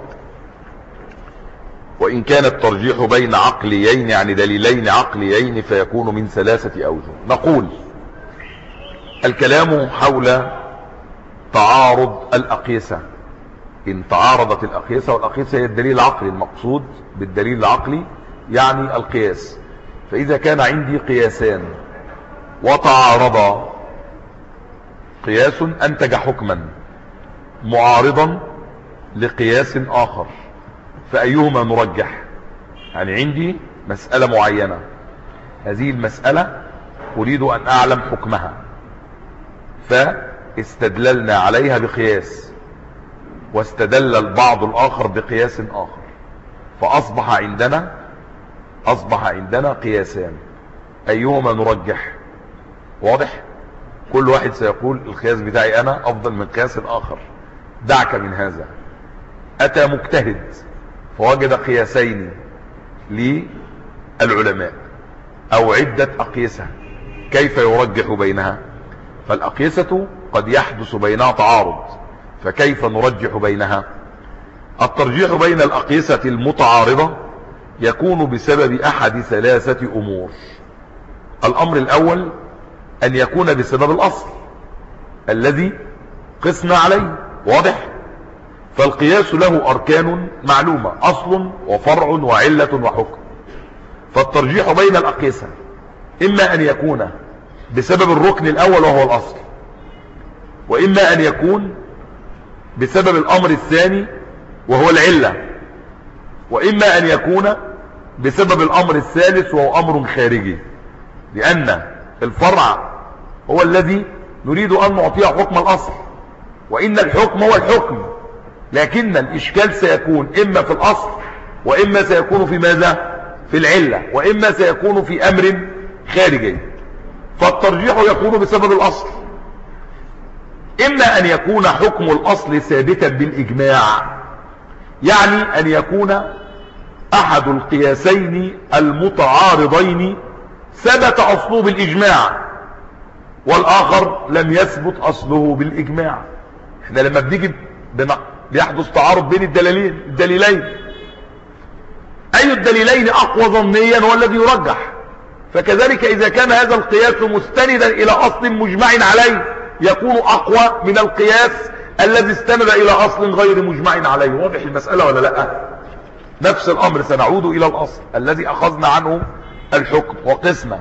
وإن كان الترجيح بين عقليين يعني دليلين عقليين فيكون من ثلاثة أوجه نقول الكلام حول تعارض الأقيسة إن تعارضت الأقيسة والأقيسة هي الدليل العقلي المقصود بالدليل العقلي يعني القياس فإذا كان عندي قياسان وتعارضا قياس أنتج حكما معارضا لقياس آخر فأيهما نرجح يعني عندي مسألة معينة هذه المسألة أريد أن أعلم حكمها فاستدللنا عليها بقياس واستدل البعض الآخر بقياس آخر فأصبح عندنا أصبح عندنا قياسان أيهما نرجح واضح كل واحد سيقول القياس بتاعي أنا أفضل من قياس الآخر دعك من هذا أتى مجتهد فوجد قياسين للعلماء أو عدة أقيسة كيف يرجح بينها فالأقيسة قد يحدث بينها تعارض فكيف نرجح بينها الترجيح بين الأقيسة المتعارضة يكون بسبب أحد ثلاثة أمور الأمر الأول أن يكون بسبب الأصل الذي قسنا عليه واضح فالقياس له أركان معلومة أصل وفرع وعلة وحكم فالترجيح بين الأقيسة إما أن يكون بسبب الركن الأول وهو الأصل وإما أن يكون بسبب الأمر الثاني وهو العلة وإما أن يكون بسبب الأمر الثالث وهو أمر خارجي لأن الفرع هو الذي نريد أن نعطيه حكم الأصل وإن الحكم هو الحكم لكن الإشكال سيكون إما في الأصل وإما سيكون في ماذا في العلة وإما سيكون في أمر خارجي فالترجيح يكون بسبب الأصل إما أن يكون حكم الأصل ثابتا بالإجماع يعني أن يكون أحد القياسين المتعارضين ثبت أصله بالإجماع والآخر لم يثبت أصله بالإجماع احنا لما بنيجي بيحدث تعارض بين الدليلين الدليلين أي الدليلين أقوى ظنيا هو الذي يرجح فكذلك إذا كان هذا القياس مستندا إلى أصل مجمع عليه يكون أقوى من القياس الذي استند إلى أصل غير مجمع عليه واضح المسألة ولا لا نفس الأمر سنعود إلى الأصل الذي أخذنا عنه الحكم وقسمة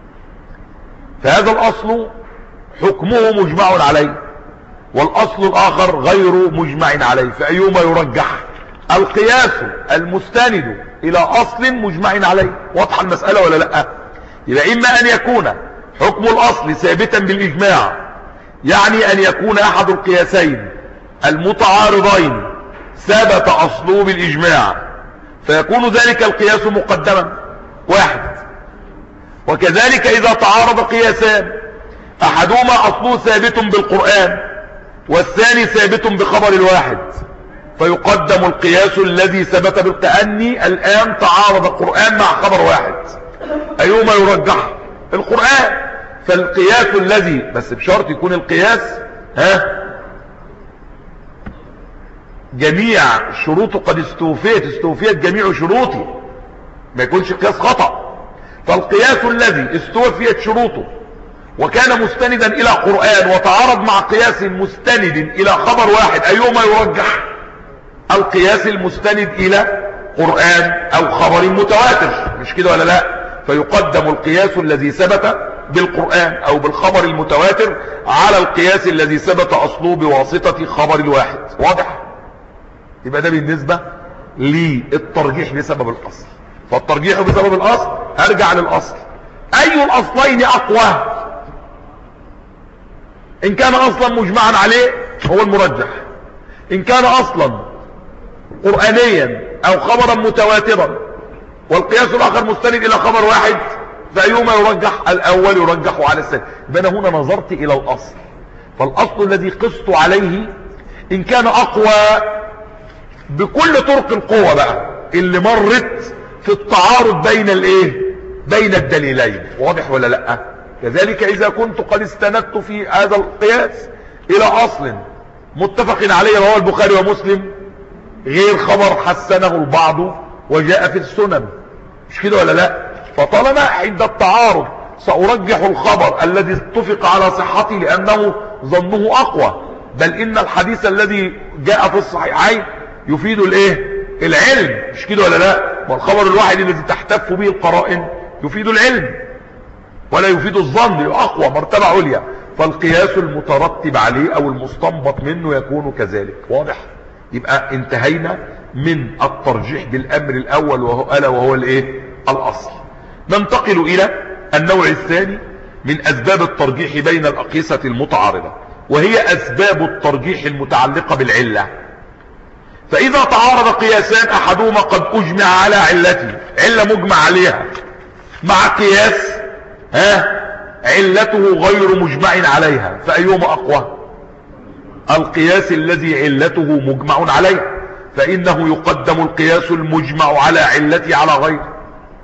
فهذا الأصل حكمه مجمع عليه والأصل الآخر غير مجمع عليه فأيهما يرجح القياس المستند إلى أصل مجمع عليه واضحة المسألة ولا لا يبقى إما أن يكون حكم الأصل ثابتا بالإجماع يعني أن يكون أحد القياسين المتعارضين ثبت أصله بالإجماع فيكون ذلك القياس مقدما واحد وكذلك إذا تعارض قياسان أحدهما أصله ثابت بالقرآن والثاني ثابت بخبر الواحد فيقدم القياس الذي ثبت بالتأني الآن تعارض القرآن مع خبر واحد أيهما يرجح القرآن فالقياس الذي بس بشرط يكون القياس ها جميع شروطه قد استوفيت استوفيت جميع شروطه ما يكونش قياس خطأ فالقياس الذي استوفيت شروطه وكان مستندا الى قرآن وتعارض مع قياس مستند الى خبر واحد ايهما يرجح القياس المستند الى قرآن او خبر متواتر مش كده ولا لا فيقدم القياس الذي ثبت بالقرآن او بالخبر المتواتر على القياس الذي ثبت اصله بواسطة خبر الواحد واضح يبقى ده بالنسبة للترجيح بسبب الاصل فالترجيح بسبب الاصل ارجع للاصل اي الاصلين اقوى ان كان اصلا مجمعا عليه هو المرجح ان كان اصلا قرآنيا او خبرا متواترا والقياس الاخر مستند الى خبر واحد فايهما يرجح الاول يرجح على الثاني يبقى هنا نظرت الى الاصل فالاصل الذي قست عليه ان كان اقوى بكل طرق القوة بقى اللي مرت في التعارض بين الايه بين الدليلين واضح ولا لا كذلك اذا كنت قد استندت في هذا القياس الى اصل متفق عليه وهو البخاري ومسلم غير خبر حسنه البعض وجاء في السنن مش كده ولا لا فطالما عند التعارض سأرجح الخبر الذي اتفق على صحته لأنه ظنه أقوى بل إن الحديث الذي جاء في الصحيحين يفيد الايه العلم مش كده ولا لا والخبر الواحد الذي تحتف به القرائن يفيد العلم ولا يفيد الظن اقوى مرتبة عليا فالقياس المترتب عليه او المستنبط منه يكون كذلك واضح يبقى انتهينا من الترجيح بالامر الاول وهو الا وهو الايه الاصل ننتقل الى النوع الثاني من اسباب الترجيح بين الاقيسة المتعارضة وهي اسباب الترجيح المتعلقة بالعلة فاذا تعارض قياسان احدهما قد اجمع على علته علة مجمع عليها مع قياس ها علته غير مجمع عليها فايهما اقوى القياس الذي علته مجمع عليه فانه يقدم القياس المجمع على علته على غيره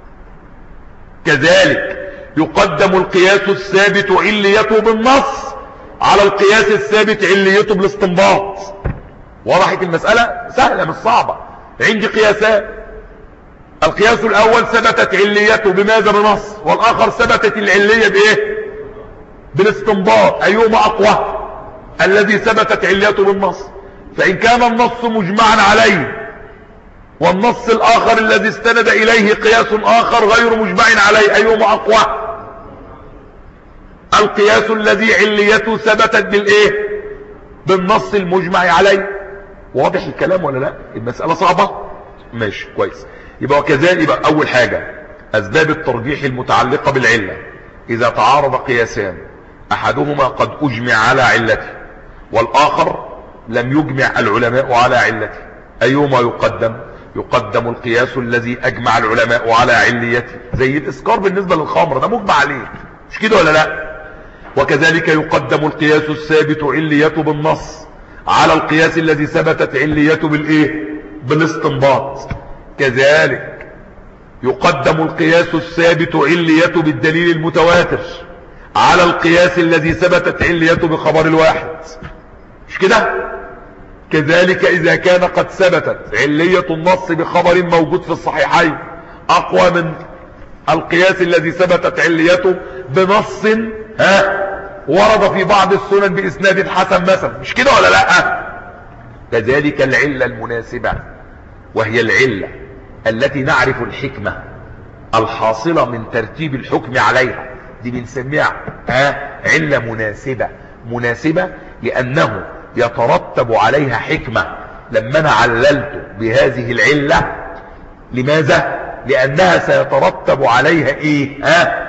كذلك يقدم القياس الثابت عليته بالنص على القياس الثابت عليته بالاستنباط وضحت المسألة سهلة مش صعبة عندي قياسات القياس الاول ثبتت عليته بماذا بنص والاخر ثبتت العلية بايه بالاستنباط ايهما اقوى الذي ثبتت عليته بالنص فان كان النص مجمعا عليه والنص الاخر الذي استند اليه قياس اخر غير مجمع عليه ايهما اقوى القياس الذي عليته ثبتت بالايه بالنص المجمع عليه واضح الكلام ولا لا المسألة صعبة ماشي كويس يبقى وكذلك يبقى اول حاجة اسباب الترجيح المتعلقة بالعلة اذا تعارض قياسان احدهما قد اجمع على علته والاخر لم يجمع العلماء على علته ايهما يقدم يقدم القياس الذي اجمع العلماء على عليته زي الاسكار بالنسبة للخمر ده مجمع عليه مش كده ولا لا وكذلك يقدم القياس الثابت عليته بالنص على القياس الذي ثبتت عليته بالايه بالاستنباط كذلك يقدم القياس الثابت عليته بالدليل المتواتر على القياس الذي ثبتت عليته بخبر الواحد مش كده كذلك اذا كان قد ثبتت علية النص بخبر موجود في الصحيحين اقوى من القياس الذي ثبتت عليته بنص ها ورد في بعض السنن باسناد حسن مثلا مش كده ولا لا كذلك العلة المناسبة وهي العلة التي نعرف الحكمة الحاصلة من ترتيب الحكم عليها دي بنسميها ها علة مناسبة مناسبة لانه يترتب عليها حكمة لما انا عللت بهذه العلة لماذا لانها سيترتب عليها ايه ها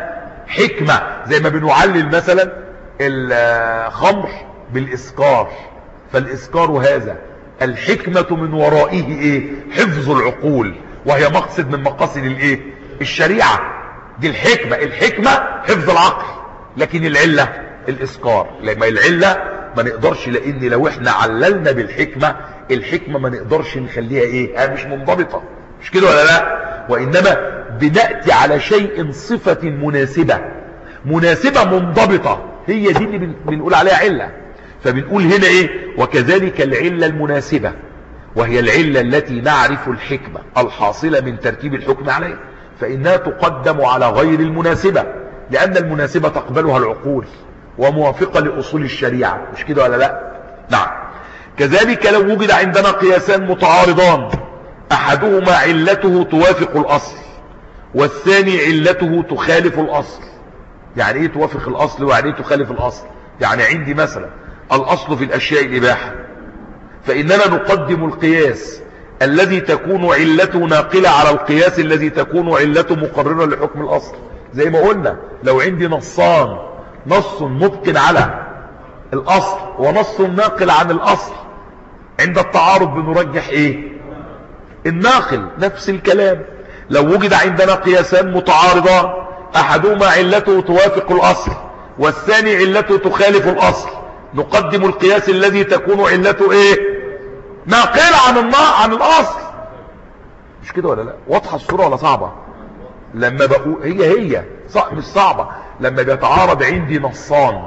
حكمة زي ما بنعلل مثلا الخمر بالإسكار فالإسكار هذا الحكمة من ورائه ايه حفظ العقول وهي مقصد من مقاصد الايه الشريعة دي الحكمة الحكمة حفظ العقل لكن العلة الإسكار لما العلة ما نقدرش لان لو احنا عللنا بالحكمة الحكمة ما نقدرش نخليها ايه مش منضبطة مش كده ولا لا وانما بنأتي على شيء صفة مناسبة مناسبة منضبطة هي دي اللي بنقول عليها علة فبنقول هنا ايه وكذلك العلة المناسبة وهي العلة التي نعرف الحكمة الحاصلة من ترتيب الحكم عليها فإنها تقدم على غير المناسبة لأن المناسبة تقبلها العقول وموافقة لأصول الشريعة مش كده ولا لا نعم كذلك لو وجد عندنا قياسان متعارضان أحدهما علته توافق الأصل والثاني علته تخالف الأصل يعني ايه توافق الأصل ويعني ايه تخالف الأصل يعني عندي مثلا الأصل في الأشياء الإباحة فإننا نقدم القياس الذي تكون علته ناقلة على القياس الذي تكون علته مقررة لحكم الأصل زي ما قلنا لو عندي نصان نص مبقن على الأصل ونص ناقل عن الأصل عند التعارض بنرجح ايه الناقل نفس الكلام لو وجد عندنا قياسان متعارضان احدهما علته توافق الاصل والثاني علته تخالف الاصل نقدم القياس الذي تكون علته ايه ناقل عن عن الاصل مش كده ولا لا واضحه الصوره ولا صعبه لما بقول هي هي مش صعبه لما بيتعارض عندي نصان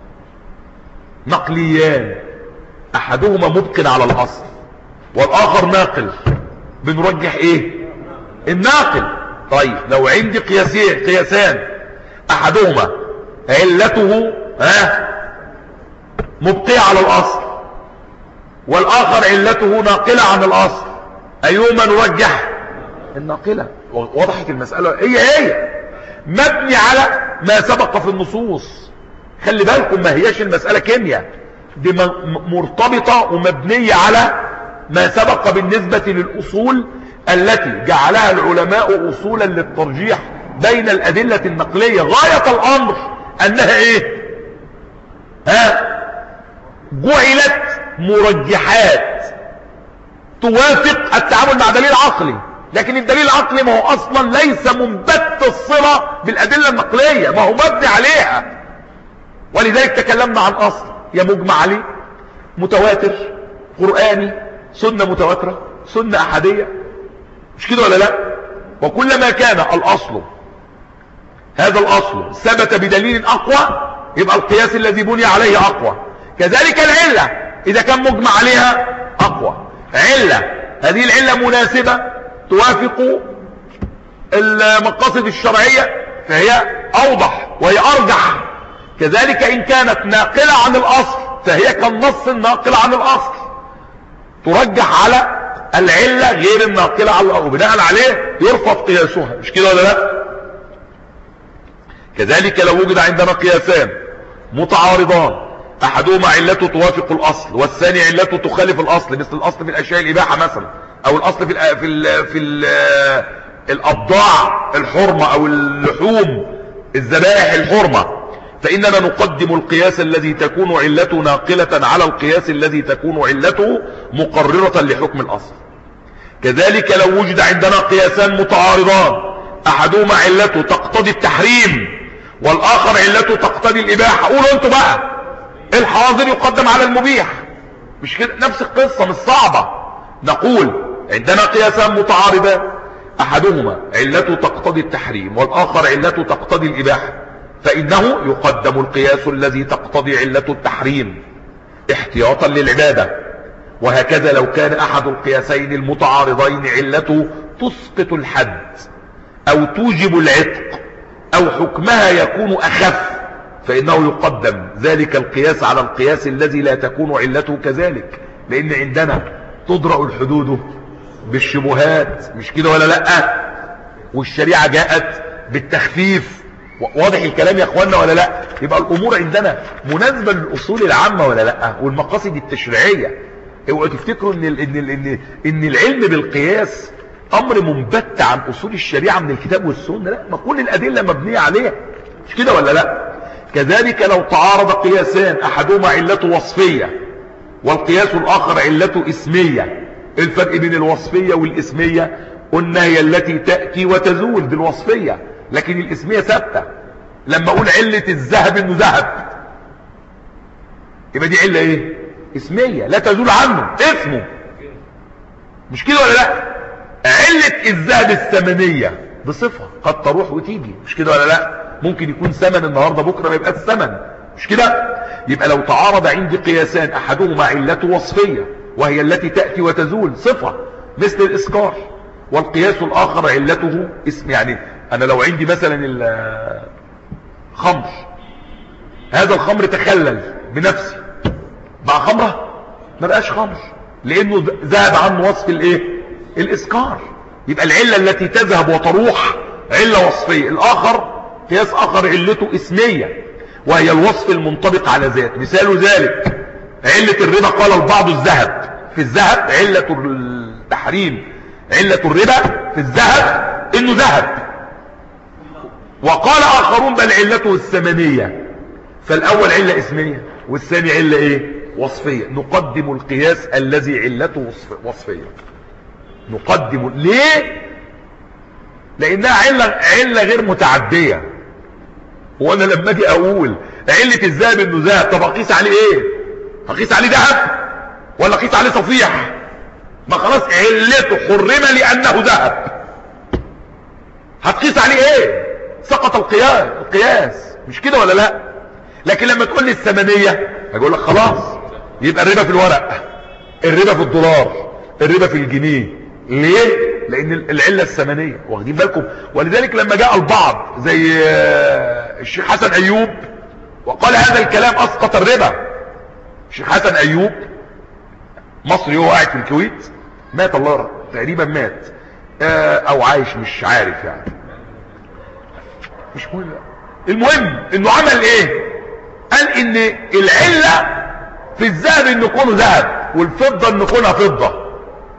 نقليان احدهما مبقن على الاصل والاخر ناقل بنرجح ايه الناقل طيب لو عندي قياسين قياسان احدهما علته ها مبقية على الاصل والاخر علته ناقلة عن الاصل ايهما نرجح الناقلة وضحت المسألة هي هي مبني على ما سبق في النصوص خلي بالكم ما هياش المسألة كيمياء دي مرتبطة ومبنية على ما سبق بالنسبة للأصول التي جعلها العلماء أصولا للترجيح بين الأدلة النقلية غاية الأمر أنها إيه ها جعلت مرجحات توافق التعامل مع دليل عقلي لكن الدليل العقلي ما هو أصلا ليس منبت الصلة بالأدلة النقلية ما هو مبني عليها ولذلك تكلمنا عن أصل يا مجمع عليه متواتر قرآني سنة متواترة سنة أحدية مش كده ولا لا وكلما كان الأصل هذا الأصل ثبت بدليل أقوى يبقى القياس الذي بني عليه أقوى كذلك العلة إذا كان مجمع عليها أقوى علة هذه العلة مناسبة توافق المقاصد الشرعية فهي أوضح وهي أرجح كذلك إن كانت ناقلة عن الأصل فهي كالنص الناقل عن الأصل ترجح على العلة غير الناقلة على الأرض وبناء عليه يرفض قياسها مش كده ولا لا كذلك لو وجد عندنا قياسان متعارضان احدهما علته توافق الاصل والثاني علته تخالف الاصل مثل الاصل في الاشياء الاباحه مثلا او الاصل في ال في ال في ال الابضاع الحرمه او اللحوم الذبائح الحرمه فاننا نقدم القياس الذي تكون علته ناقله على القياس الذي تكون علته مقرره لحكم الاصل كذلك لو وجد عندنا قياسان متعارضان احدهما علته تقتضي التحريم والاخر علته تقتضي الاباحه قولوا انتوا بقى الحاضر يقدم على المبيح مش كده نفس القصة مش صعبة نقول عندنا قياسان متعارضان احدهما علته تقتضي التحريم والاخر علته تقتضي الاباحة فانه يقدم القياس الذي تقتضي علة التحريم احتياطا للعبادة وهكذا لو كان احد القياسين المتعارضين علته تسقط الحد او توجب العتق او حكمها يكون اخف فإنه يقدم ذلك القياس على القياس الذي لا تكون علته كذلك لأن عندنا تدرأ الحدود بالشبهات مش كده ولا لا والشريعة جاءت بالتخفيف واضح الكلام يا اخوانا ولا لا يبقى الامور عندنا مناسبة للاصول العامة ولا لا والمقاصد التشريعية اوعوا تفتكروا ان ال ان ال ان, إن العلم بالقياس امر منبت عن اصول الشريعة من الكتاب والسنة لا ما كل الادلة مبنية عليها مش كده ولا لا كذلك لو تعارض قياسان احدهما علته وصفية والقياس الاخر علته اسمية الفرق بين الوصفية والاسمية قلنا هي التي تأتي وتزول دي الوصفية لكن الاسمية ثابتة لما اقول علة الذهب انه ذهب يبقى دي علة ايه اسمية لا تزول عنه اسمه مش كده ولا لا علة الذهب الثمنية بصفة قد تروح وتيجي مش كده ولا لا ممكن يكون ثمن النهاردة بكرة ما يبقى الثمن مش كده يبقى لو تعارض عندي قياسان احدهما علته وصفية وهي التي تأتي وتزول صفة مثل الاسكار والقياس الاخر علته اسم يعني انا لو عندي مثلا الخمر هذا الخمر تخلل بنفسي بقى خمرة ما بقاش خمر لانه ذهب عنه وصف الايه الاسكار يبقى العلة التي تذهب وتروح علة وصفية الاخر قياس اخر علته اسمية وهي الوصف المنطبق على ذات مثال ذلك علة الربا قال البعض الذهب في الذهب علة التحريم علة الربا في الذهب انه ذهب وقال اخرون بل علته الثمنية فالاول علة اسمية والثاني علة ايه وصفية نقدم القياس الذي علته وصف وصفية نقدم ليه لانها علة, علة غير متعدية وانا لما اجي اقول علة الذهب انه ذهب طب اقيس عليه ايه اقيس عليه ذهب ولا اقيس عليه صفيح ما خلاص علته حرم لانه ذهب هتقيس عليه ايه سقط القياس القياس مش كده ولا لا لكن لما تقول لي الثمنية هقول لك خلاص يبقى الربا في الورق الربا في الدولار الربا في الجنيه ليه لان العلة الثمنية واخدين بالكم ولذلك لما جاء البعض زي الشيخ حسن ايوب وقال هذا الكلام اسقط الربا الشيخ حسن ايوب مصري هو قاعد في الكويت مات الله تقريبا مات او عايش مش عارف يعني مش مهم المهم انه عمل ايه قال ان العلة في الذهب ان يكونه ذهب والفضة ان يكونها فضة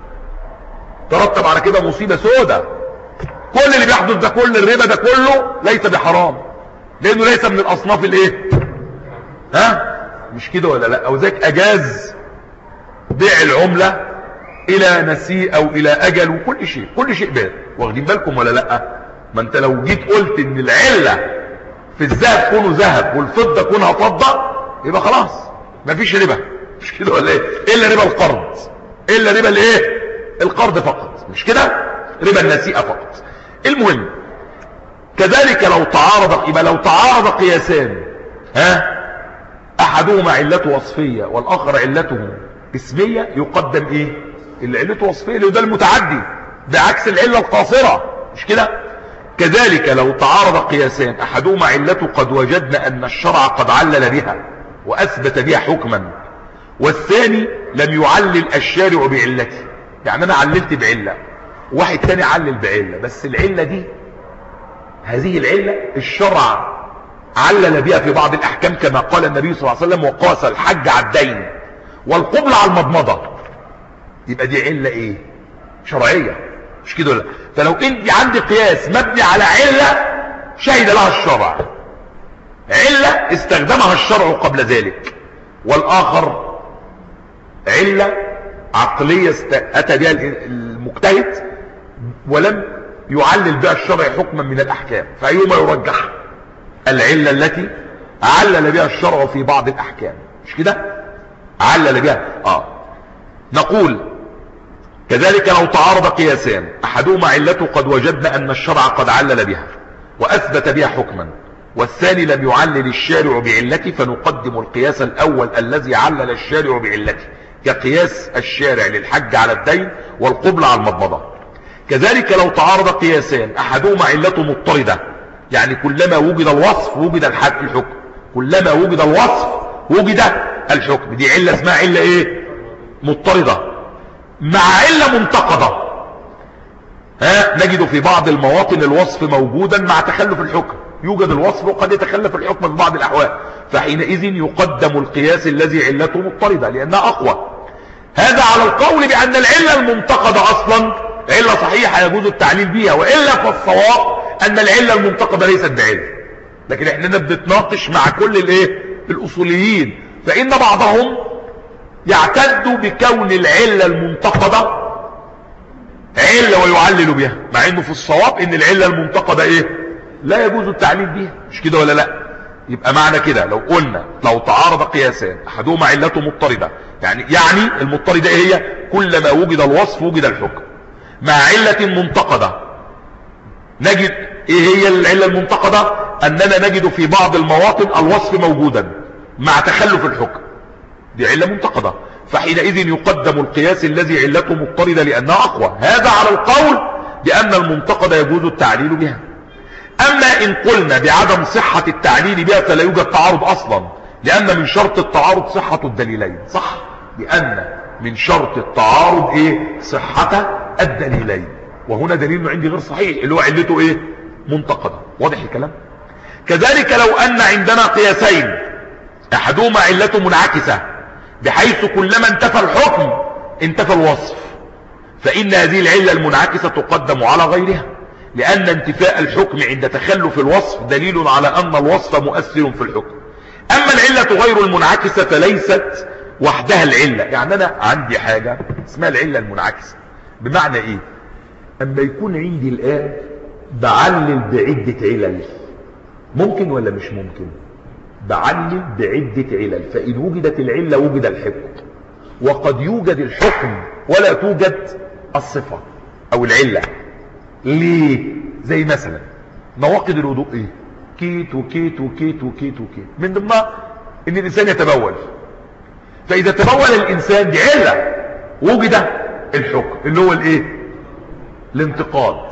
ترتب على كده مصيبة سودة كل اللي بيحدث ده كل الربا ده كله ليس بحرام لانه ليس من الاصناف الايه ها مش كده ولا لا او ذاك اجاز بيع العملة الى نسيء او الى اجل وكل شيء كل شيء بيع واخدين بالكم ولا لا ما انت لو جيت قلت ان العلة في الذهب كونه ذهب والفضة كونها فضة يبقى خلاص مفيش ربا مش كده ولا ايه الا ربا القرض الا ربا الايه القرض فقط مش كده ربا النسيئة فقط المهم كذلك لو تعارض يبقى لو تعارض قياسان ها احدهما علته وصفية والاخر علته اسمية يقدم ايه اللي علته وصفية اللي ده المتعدي بعكس العلة القاصرة مش كده كذلك لو تعارض قياسان احدهما علته قد وجدنا ان الشرع قد علل بها واثبت بها حكما والثاني لم يعلل الشارع بعلته يعني انا عللت بعلة واحد تاني علل بعلة بس العلة دي هذه العلة الشرع علل بها في بعض الاحكام كما قال النبي صلى الله عليه وسلم وقاس الحج على الدين والقبل على المضمضة يبقى دي علة ايه شرعية مش كده ولا فلو انت عندي قياس مبني على علة شهد لها الشرع علة استخدمها الشرع قبل ذلك والاخر علة عقلية اتى بها المجتهد ولم يعلل بها الشرع حكما من الاحكام فايهما يرجح العلة التي علل بها الشرع في بعض الاحكام مش كده علل بها اه نقول كذلك لو تعارض قياسان احدهما علته قد وجدنا ان الشرع قد علل بها واثبت بها حكما والثاني لم يعلل الشارع بعلته فنقدم القياس الاول الذي علل الشارع بعلته كقياس الشارع للحج على الدين والقبل على المضمضة كذلك لو تعارض قياسان احدهما علته مضطردة يعني كلما وجد الوصف وجد الحكم كلما وجد الوصف وجد الحكم دي علة اسمها علة ايه مضطردة مع علة منتقضة ها نجد في بعض المواطن الوصف موجودا مع تخلف الحكم يوجد الوصف وقد يتخلف الحكم في بعض الاحوال فحينئذ يقدم القياس الذي علته مضطردة لانها اقوى هذا على القول بان العلة المنتقدة اصلا علة صحيحة يجوز التعليل بها وإلا فالصواب ان العلة المنتقدة ليست بعلة لكن احنا بنتناقش مع كل الايه الاصوليين فان بعضهم يعتد بكون العلة المنتقدة علة ويعلل بها مع انه في الصواب ان العلة المنتقدة ايه لا يجوز التعليل بها مش كده ولا لا يبقى معنى كده لو قلنا لو تعارض قياسان احدهما علته مضطردة يعني يعني المضطردة ايه هي كلما وجد الوصف وجد الحكم مع علة منتقدة نجد ايه هي العلة المنتقدة اننا نجد في بعض المواطن الوصف موجودا مع تخلف الحكم دي علة منتقدة فحينئذ يقدم القياس الذي علته مضطردة لأنها أقوى هذا على القول بأن المنتقد يجوز التعليل بها أما إن قلنا بعدم صحة التعليل بها فلا يوجد تعارض أصلا لأن من شرط التعارض صحة الدليلين صح لأن من شرط التعارض إيه صحة الدليلين وهنا دليل عندي غير صحيح اللي هو علته إيه منتقدة واضح الكلام كذلك لو أن عندنا قياسين أحدهما علته منعكسة بحيث كلما انتفى الحكم انتفى الوصف فإن هذه العلة المنعكسة تقدم على غيرها لأن انتفاء الحكم عند تخلف الوصف دليل على أن الوصف مؤثر في الحكم أما العلة غير المنعكسة فليست وحدها العلة يعني أنا عندي حاجة اسمها العلة المنعكسة بمعنى إيه أما يكون عندي الآن بعلل بعدة علل ممكن ولا مش ممكن بعلل بعدة علل فإن وجدت العلة وجد الحكم وقد يوجد الحكم ولا توجد الصفة أو العلة ليه زي مثلا نواقض الوضوء ايه كيت وكيت وكيت وكيت وكيت من ضمنها ان الانسان يتبول فاذا تبول الانسان دي علة وجد الحكم اللي هو الايه الانتقاد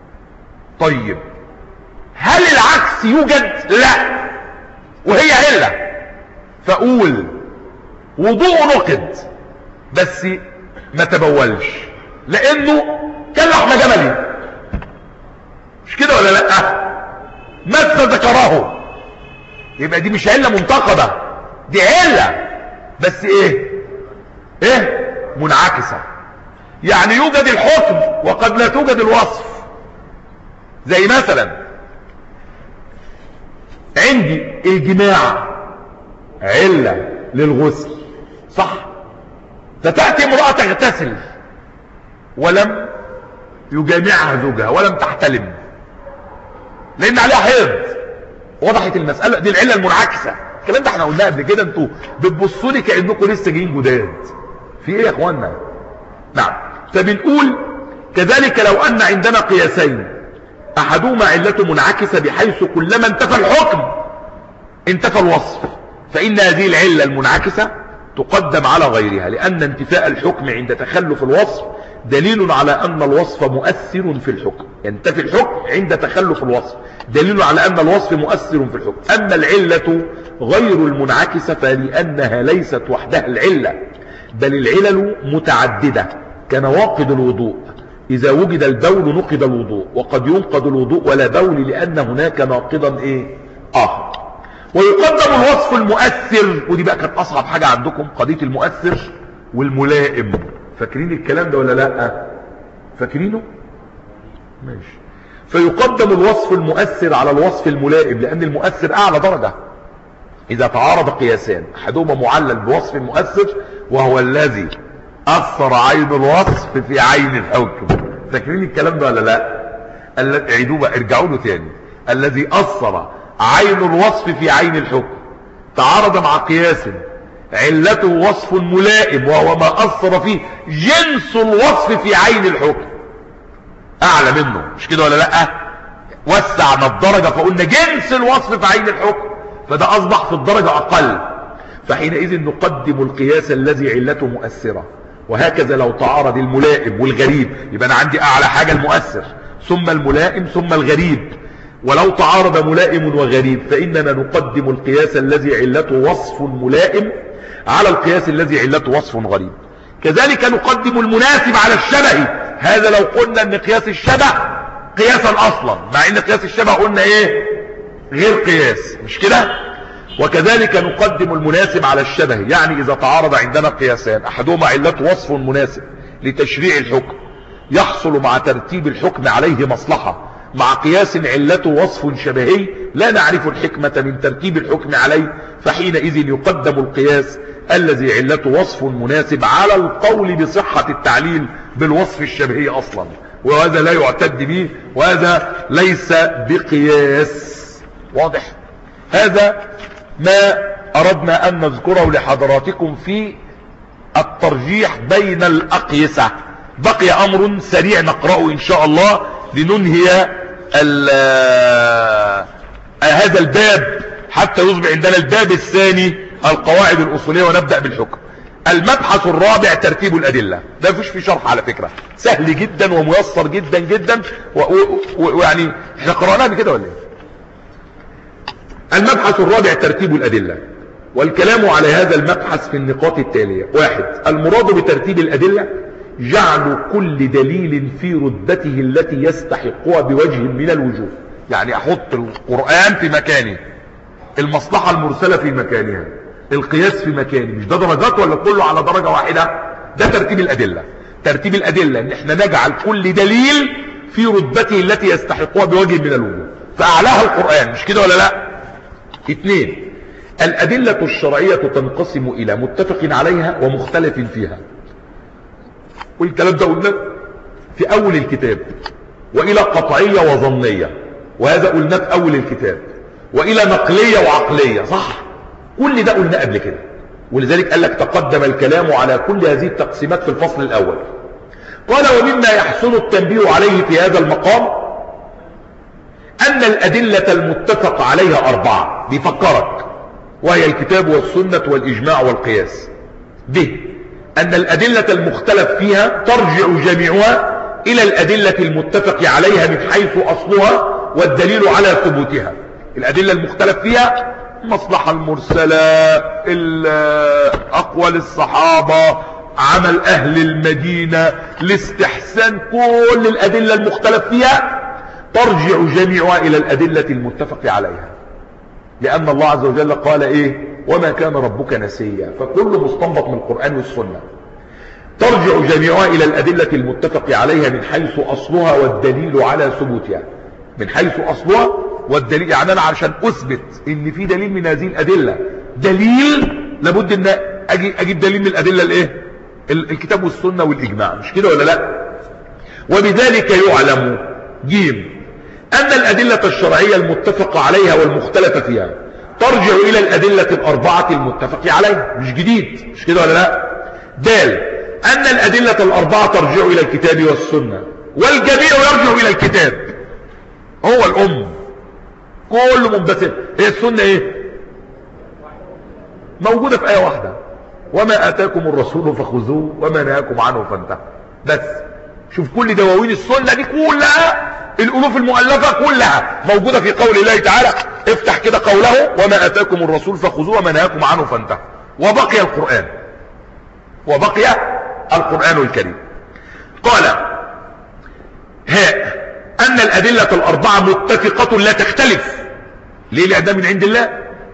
طيب هل العكس يوجد لا وهي علة فاقول وضوء نقد بس ما تبولش لانه كان لحم جملي مش كده ولا لا مس ذكره يبقى دي مش علة منتقدة دي علة بس ايه ايه منعكسة يعني يوجد الحكم وقد لا توجد الوصف زي مثلا عندي الجماع علة للغسل صح فتأتي امرأة تغتسل ولم يجامعها زوجها ولم تحتلم لان عليها حيض وضحت المسألة دي العلة المنعكسة الكلام ده احنا قلناه قبل كده انتوا بتبصوا لي كأنكم لسه جايين جداد في ايه يا اخوانا نعم فبنقول كذلك لو ان عندنا قياسين احدهما علته منعكسة بحيث كلما انتفى الحكم انتفى الوصف فان هذه العلة المنعكسة تقدم على غيرها لان انتفاء الحكم عند تخلف الوصف دليل على أن الوصف مؤثر في الحكم ينتفي الحكم عند تخلف الوصف دليل على أن الوصف مؤثر في الحكم أما العلة غير المنعكسة فلأنها ليست وحدها العلة بل العلل متعددة كنواقض الوضوء إذا وجد البول نقض الوضوء وقد ينقض الوضوء ولا بول لأن هناك ناقضا إيه آخر ويقدم الوصف المؤثر ودي بقى كانت أصعب حاجة عندكم قضية المؤثر والملائم فاكرين الكلام ده ولا لا فاكرينه ماشي فيقدم الوصف المؤثر على الوصف الملائم لأن المؤثر أعلى درجة إذا تعارض قياسان أحدهما معلل بوصف مؤثر وهو الذي أثر عين الوصف في عين الحكم فاكرين الكلام ده ولا لا عيدوه بقى ارجعوا له تاني الذي أثر عين الوصف في عين الحكم تعارض مع قياس علته وصف ملائم وهو ما أثر فيه جنس الوصف في عين الحكم أعلى منه مش كده ولا لا وسعنا الدرجة فقلنا جنس الوصف في عين الحكم فده أصبح في الدرجة أقل فحينئذ نقدم القياس الذي علته مؤثرة وهكذا لو تعارض الملائم والغريب يبقى أنا عندي أعلى حاجة المؤثر ثم الملائم ثم الغريب ولو تعارض ملائم وغريب فإننا نقدم القياس الذي علته وصف ملائم على القياس الذي علته وصف غريب كذلك نقدم المناسب على الشبه هذا لو قلنا ان قياس الشبه قياسا اصلا مع ان قياس الشبه قلنا ايه غير قياس مش كده وكذلك نقدم المناسب على الشبه يعني اذا تعارض عندنا قياسان احدهما علته وصف مناسب لتشريع الحكم يحصل مع ترتيب الحكم عليه مصلحة مع قياس علته وصف شبهي لا نعرف الحكمة من ترتيب الحكم عليه فحينئذ يقدم القياس الذي علته وصف مناسب على القول بصحة التعليل بالوصف الشبهي أصلا وهذا لا يعتد به وهذا ليس بقياس واضح هذا ما أردنا أن نذكره لحضراتكم في الترجيح بين الأقيسة بقي أمر سريع نقرأه إن شاء الله لننهي هذا الباب حتى يصبح عندنا الباب الثاني القواعد الأصولية ونبدأ بالحكم المبحث الرابع ترتيب الأدلة ده فيش في شرح على فكرة سهل جدا وميسر جدا جدا ويعني احنا قرأناه بكده ولا ايه المبحث الرابع ترتيب الأدلة والكلام على هذا المبحث في النقاط التالية واحد المراد بترتيب الأدلة جعل كل دليل في ردته التي يستحقها بوجه من الوجوه يعني احط القرآن في مكانه المصلحة المرسلة في مكانها القياس في مكانه مش ده درجات ولا كله على درجة واحدة ده ترتيب الأدلة ترتيب الأدلة ان احنا نجعل كل دليل في رتبته التي يستحقها بوجه من الوجوه فأعلاها القرآن مش كده ولا لا اثنين الأدلة الشرعية تنقسم إلى متفق عليها ومختلف فيها والكلام ده قلنا في أول الكتاب وإلى قطعية وظنية وهذا قلنا في أول الكتاب وإلى نقلية وعقلية صح كل ده قلنا قبل كده ولذلك قال لك تقدم الكلام على كل هذه التقسيمات في الفصل الأول قال ومما يحسن التنبيه عليه في هذا المقام أن الأدلة المتفق عليها أربعة بيفكرك وهي الكتاب والسنة والإجماع والقياس ب أن الأدلة المختلف فيها ترجع جميعها إلى الأدلة المتفق عليها من حيث أصلها والدليل على ثبوتها الأدلة المختلف فيها مصلحة المرسلة أقوال الصحابة عمل أهل المدينة الاستحسان كل الأدلة المختلف فيها ترجع جميعها إلى الأدلة المتفق عليها لأن الله عز وجل قال إيه وما كان ربك نسيا فكل مستنبط من القرآن والسنة ترجع جميعها إلى الأدلة المتفق عليها من حيث أصلها والدليل على ثبوتها من حيث أصلها والدليل يعني أنا عشان أثبت إن في دليل من هذه الأدلة دليل لابد أن أجي أجيب دليل من الأدلة الإيه الكتاب والسنة والإجماع مش كده ولا لا وبذلك يعلم جيم أن الأدلة الشرعية المتفق عليها والمختلف فيها ترجع إلى الأدلة الأربعة المتفق عليها مش جديد مش كده ولا لا دال أن الأدلة الأربعة ترجع إلى الكتاب والسنة والجميع يرجع إلى الكتاب هو الأم كل منبثق هي السنة إيه موجودة في آية واحدة وما آتاكم الرسول فخذوه وما نهاكم عنه فانتهوا بس شوف كل دواوين السنة دي كلها الألوف المؤلفة كلها موجودة في قول الله تعالى افتح كده قوله وما أتاكم الرسول فخذوه وما نهاكم عنه فانتهوا وبقي القرآن وبقي القرآن الكريم قال هاء أن الأدلة الأربعة متفقة لا تختلف ليه لأنها من عند الله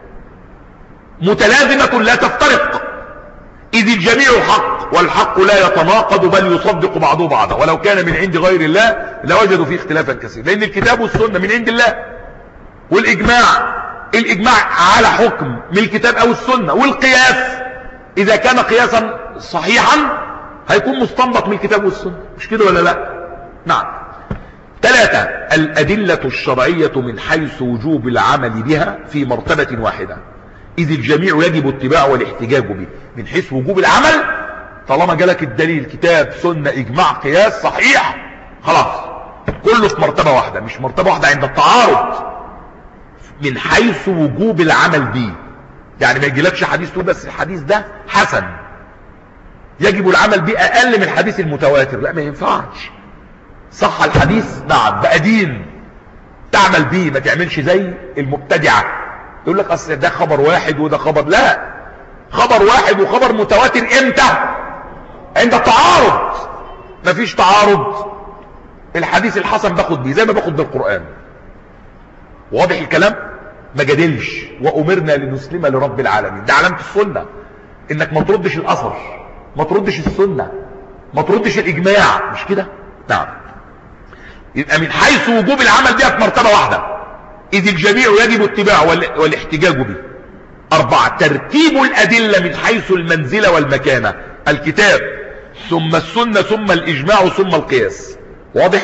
متلازمة لا تفترق إذ الجميع حق والحق لا يتناقض بل يصدق بعضه بعضا ولو كان من عند غير الله لوجدوا فيه اختلافا كثيرا لأن الكتاب والسنة من عند الله والإجماع الإجماع على حكم من الكتاب أو السنة والقياس إذا كان قياسا صحيحا هيكون مستنبط من الكتاب والسنة مش كده ولا لا نعم ثلاثة الأدلة الشرعية من حيث وجوب العمل بها في مرتبة واحدة إذ الجميع يجب اتباعه والاحتجاج به من حيث وجوب العمل طالما جالك الدليل كتاب سنة إجماع قياس صحيح خلاص كله في مرتبة واحدة مش مرتبة واحدة عند التعارض من حيث وجوب العمل به يعني ما يجيلكش حديث تقول بس الحديث ده حسن يجب العمل به أقل من الحديث المتواتر لا ما ينفعش صح الحديث نعم بقى دين تعمل به ما تعملش زي المبتدعه يقول لك اصل ده خبر واحد وده خبر لا خبر واحد وخبر متواتر امتى عند التعارض مفيش تعارض الحديث الحسن باخد بيه زي ما باخد بالقرآن واضح الكلام ما جادلش وامرنا لنسلم لرب العالمين ده علامة السنة انك ما تردش الاثر ما تردش السنة ما تردش الاجماع مش كده نعم يبقى من حيث وجوب العمل بها في مرتبة واحدة إذ الجميع يجب اتباعه والاحتجاج به أربعة ترتيب الأدلة من حيث المنزلة والمكانة الكتاب ثم السنة ثم الإجماع ثم القياس واضح؟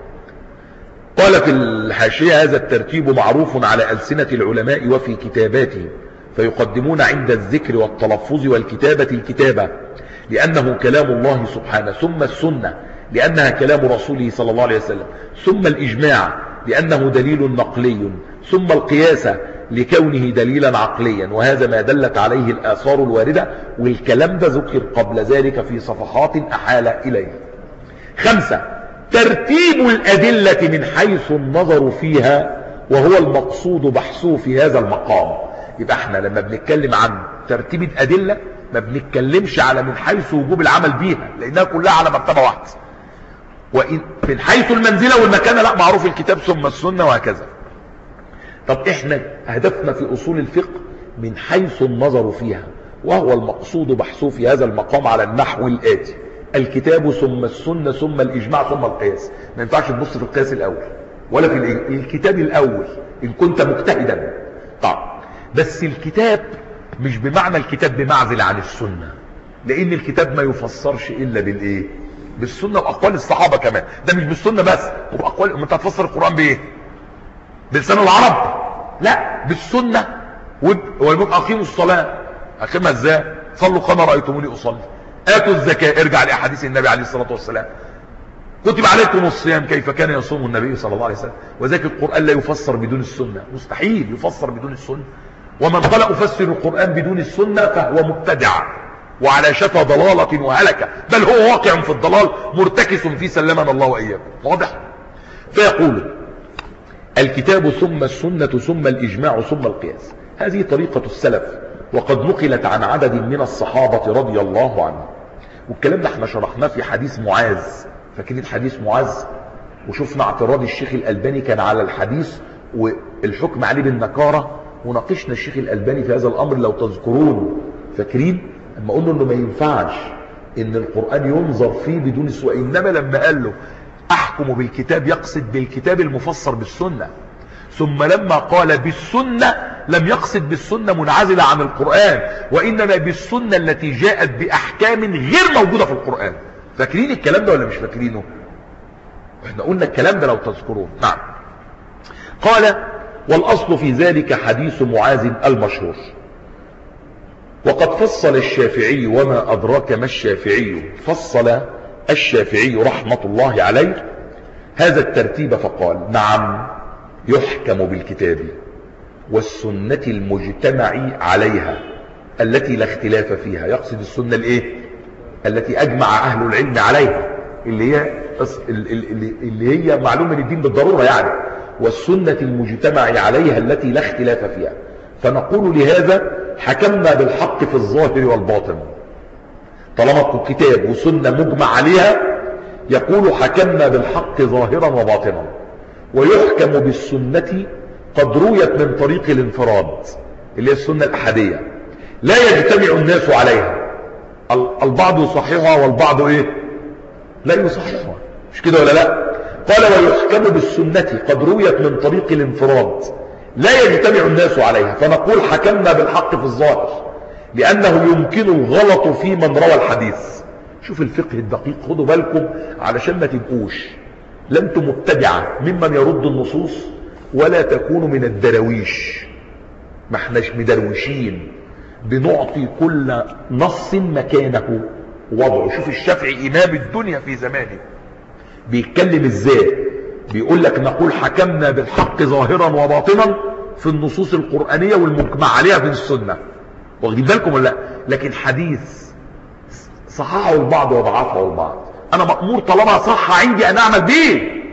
قال في الحاشية هذا الترتيب معروف على ألسنة العلماء وفي كتاباتهم فيقدمون عند الذكر والتلفظ والكتابة الكتابة لأنه كلام الله سبحانه ثم السنة لأنها كلام رسوله صلى الله عليه وسلم ثم الإجماع لأنه دليل نقلي ثم القياس لكونه دليلا عقليا وهذا ما دلت عليه الآثار الواردة والكلام ده ذكر قبل ذلك في صفحات أحال إليه خمسة ترتيب الأدلة من حيث النظر فيها وهو المقصود بحثه في هذا المقام يبقى احنا لما بنتكلم عن ترتيب الأدلة ما بنتكلمش على من حيث وجوب العمل بيها لأنها كلها على مرتبة واحدة وإن من حيث المنزلة والمكانة لا معروف الكتاب ثم السنة وهكذا طب احنا هدفنا في أصول الفقه من حيث النظر فيها وهو المقصود بحثه في هذا المقام على النحو الآتي الكتاب ثم السنة ثم الإجماع ثم القياس ما ينفعش تبص في القياس الأول ولا في الكتاب الأول إن كنت مجتهدا طب بس الكتاب مش بمعنى الكتاب بمعزل عن السنة لأن الكتاب ما يفسرش إلا بالإيه بالسنة وأقوال الصحابة كمان ده مش بالسنة بس وبأقوال ما انت هتفسر القرآن بإيه بلسان العرب لا بالسنة ويقول أقيموا الصلاة أقيمها إزاي صلوا كما رأيتموني أصلي آتوا الزكاة ارجع لأحاديث النبي عليه الصلاة والسلام كتب عليكم الصيام كيف كان يصوم النبي صلى الله عليه وسلم وذلك القرآن لا يفسر بدون السنة مستحيل يفسر بدون السنة ومن قال أفسر القرآن بدون السنة فهو مبتدع وعلى شفا ضلالة وهلكة بل هو واقع في الضلال مرتكس في سلمنا الله وإياكم واضح فيقول الكتاب ثم السنة ثم الإجماع ثم القياس هذه طريقة السلف وقد نقلت عن عدد من الصحابة رضي الله عنهم والكلام ده احنا شرحناه في حديث معاذ فاكرين حديث معاذ وشفنا اعتراض الشيخ الألباني كان على الحديث والحكم عليه بالنكارة وناقشنا الشيخ الألباني في هذا الأمر لو تذكرون فاكرين اما قلنا انه ما ينفعش ان القرآن ينظر فيه بدون سوء انما لما قال له احكم بالكتاب يقصد بالكتاب المفسر بالسنة ثم لما قال بالسنة لم يقصد بالسنة منعزلة عن القرآن وإنما بالسنة التي جاءت بأحكام غير موجودة في القرآن فاكرين الكلام ده ولا مش فاكرينه احنا قلنا الكلام ده لو تذكرون نعم قال والأصل في ذلك حديث معاذ المشهور وقد فصل الشافعي وما أدراك ما الشافعي فصل الشافعي رحمة الله عليه هذا الترتيب فقال نعم يحكم بالكتاب والسنة المجتمع عليها التي لا اختلاف فيها يقصد السنة الايه التي اجمع اهل العلم عليها اللي هي اللي هي معلومة الدين بالضرورة يعني والسنة المجتمع عليها التي لا اختلاف فيها فنقول لهذا حكمنا بالحق في الظاهر والباطن طالما كتاب وسنة مجمع عليها يقول حكمنا بالحق ظاهرا وباطنا ويحكم بالسنة قد رويت من طريق الانفراد اللي هي السنة الأحدية لا يجتمع الناس عليها البعض يصححها والبعض ايه لا يصححها مش كده ولا لا قال ويحكم بالسنة قد رويت من طريق الانفراد لا يجتمع الناس عليها فنقول حكمنا بالحق في الظاهر لأنه يمكن الغلط في من روى الحديث شوف الفقه الدقيق خدوا بالكم علشان ما تبقوش لا انتم مبتدعة ممن يرد النصوص ولا تكونوا من الدرويش ما احناش مدروشين بنعطي كل نص مكانه وضعه شوف الشافعي إمام الدنيا في زمانه بيتكلم ازاي بيقول لك نقول حكمنا بالحق ظاهرا وباطنا في النصوص القرآنية والمجمع عليها في السنة واخدين بالكم ولا لا لكن حديث صححه البعض وضعفه البعض انا مأمور طالما صح عندي ان اعمل بيه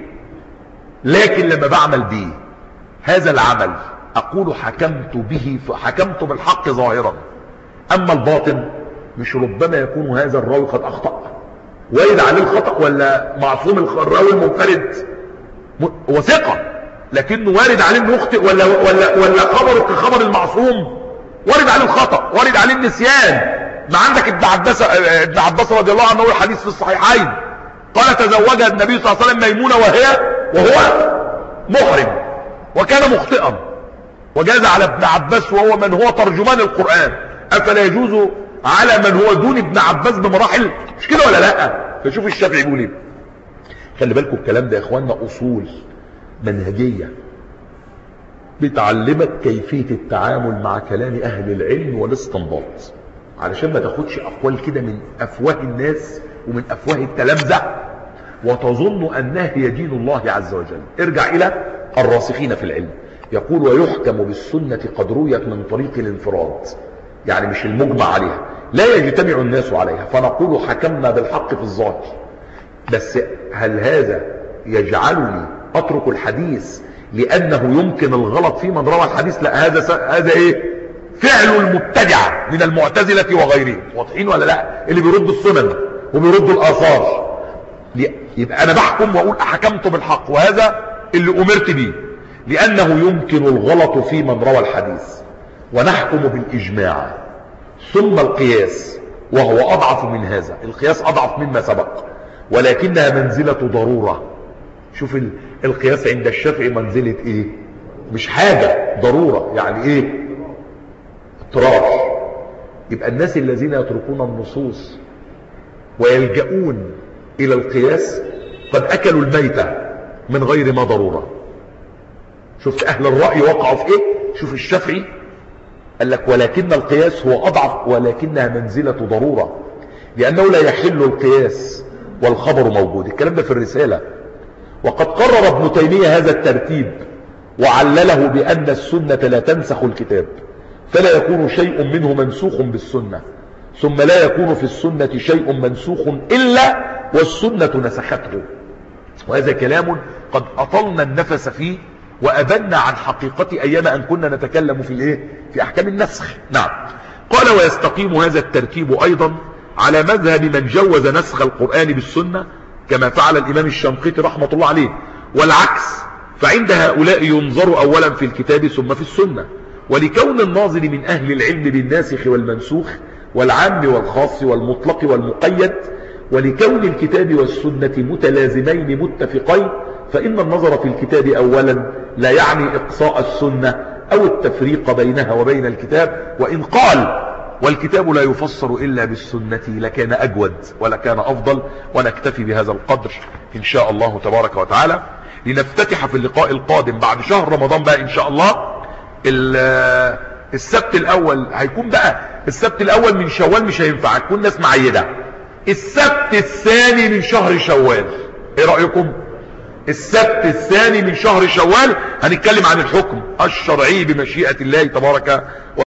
لكن لما بعمل بيه هذا العمل اقول حكمت به حكمت بالحق ظاهرا اما الباطن مش ربما يكون هذا الراوي قد اخطأ وارد عليه الخطأ ولا معصوم الراوي المنفرد وثقة لكنه وارد عليه انه يخطئ ولا ولا ولا خبره كخبر المعصوم وارد عليه الخطأ وارد عليه النسيان ما عندك ابن عباس ابن عباس رضي الله عنه الحديث في الصحيحين قال تزوجها النبي صلى الله عليه وسلم ميمونة وهي وهو محرم وكان مخطئا وجاز على ابن عباس وهو من هو ترجمان القرآن أفلا يجوز على من هو دون ابن عباس بمراحل مش كده ولا لا فشوف الشافعي يقول ايه خلي بالكم الكلام ده يا اخوانا اصول منهجيه بتعلمك كيفيه التعامل مع كلام اهل العلم والاستنباط علشان ما تاخدش اقوال كده من افواه الناس ومن افواه التلامذه وتظن انها هي دين الله عز وجل ارجع الى الراسخين في العلم يقول ويحكم بالسنه قد رويت من طريق الانفراد يعني مش المجمع عليها لا يجتمع الناس عليها فنقول حكمنا بالحق في الظاهر بس هل هذا يجعلني اترك الحديث لانه يمكن الغلط في من روى الحديث لا هذا س... هذا ايه فعل المبتدعه من المعتزله وغيرهم واضحين ولا لا اللي بيردوا السنن وبيردوا الاثار يبقى انا بحكم واقول احكمت بالحق وهذا اللي امرت به لانه يمكن الغلط في من روى الحديث ونحكم بالاجماع ثم القياس وهو اضعف من هذا القياس اضعف مما سبق ولكنها منزلة ضرورة شوف القياس عند الشافعي منزلة ايه مش حاجة ضرورة يعني ايه اضطرار يبقى الناس الذين يتركون النصوص ويلجؤون الى القياس قد اكلوا الميتة من غير ما ضرورة شفت اهل الرأي وقعوا في ايه شوف الشافعي قال لك ولكن القياس هو اضعف ولكنها منزلة ضرورة لانه لا يحل القياس والخبر موجود الكلام ده في الرسالة وقد قرر ابن تيمية هذا الترتيب وعلله بأن السنة لا تنسخ الكتاب فلا يكون شيء منه منسوخ بالسنة ثم لا يكون في السنة شيء منسوخ إلا والسنة نسخته وهذا كلام قد أطلنا النفس فيه وأبنا عن حقيقة أيام أن كنا نتكلم في الإيه؟ في أحكام النسخ نعم قال ويستقيم هذا الترتيب أيضا على مذهب من جوز نسخ القرآن بالسنة كما فعل الإمام الشنقيطي رحمة الله عليه والعكس فعند هؤلاء ينظر أولا في الكتاب ثم في السنة ولكون الناظر من أهل العلم بالناسخ والمنسوخ والعام والخاص والمطلق والمقيد ولكون الكتاب والسنة متلازمين متفقين فإن النظر في الكتاب أولا لا يعني إقصاء السنة أو التفريق بينها وبين الكتاب وإن قال والكتاب لا يفسر إلا بالسنة لكان أجود ولكان أفضل ونكتفي بهذا القدر إن شاء الله تبارك وتعالى لنفتتح في اللقاء القادم بعد شهر رمضان بقى إن شاء الله السبت الأول هيكون بقى السبت الأول من شوال مش هينفع هتكون ناس معيدة السبت الثاني من شهر شوال ايه رأيكم السبت الثاني من شهر شوال هنتكلم عن الحكم الشرعي بمشيئة الله تبارك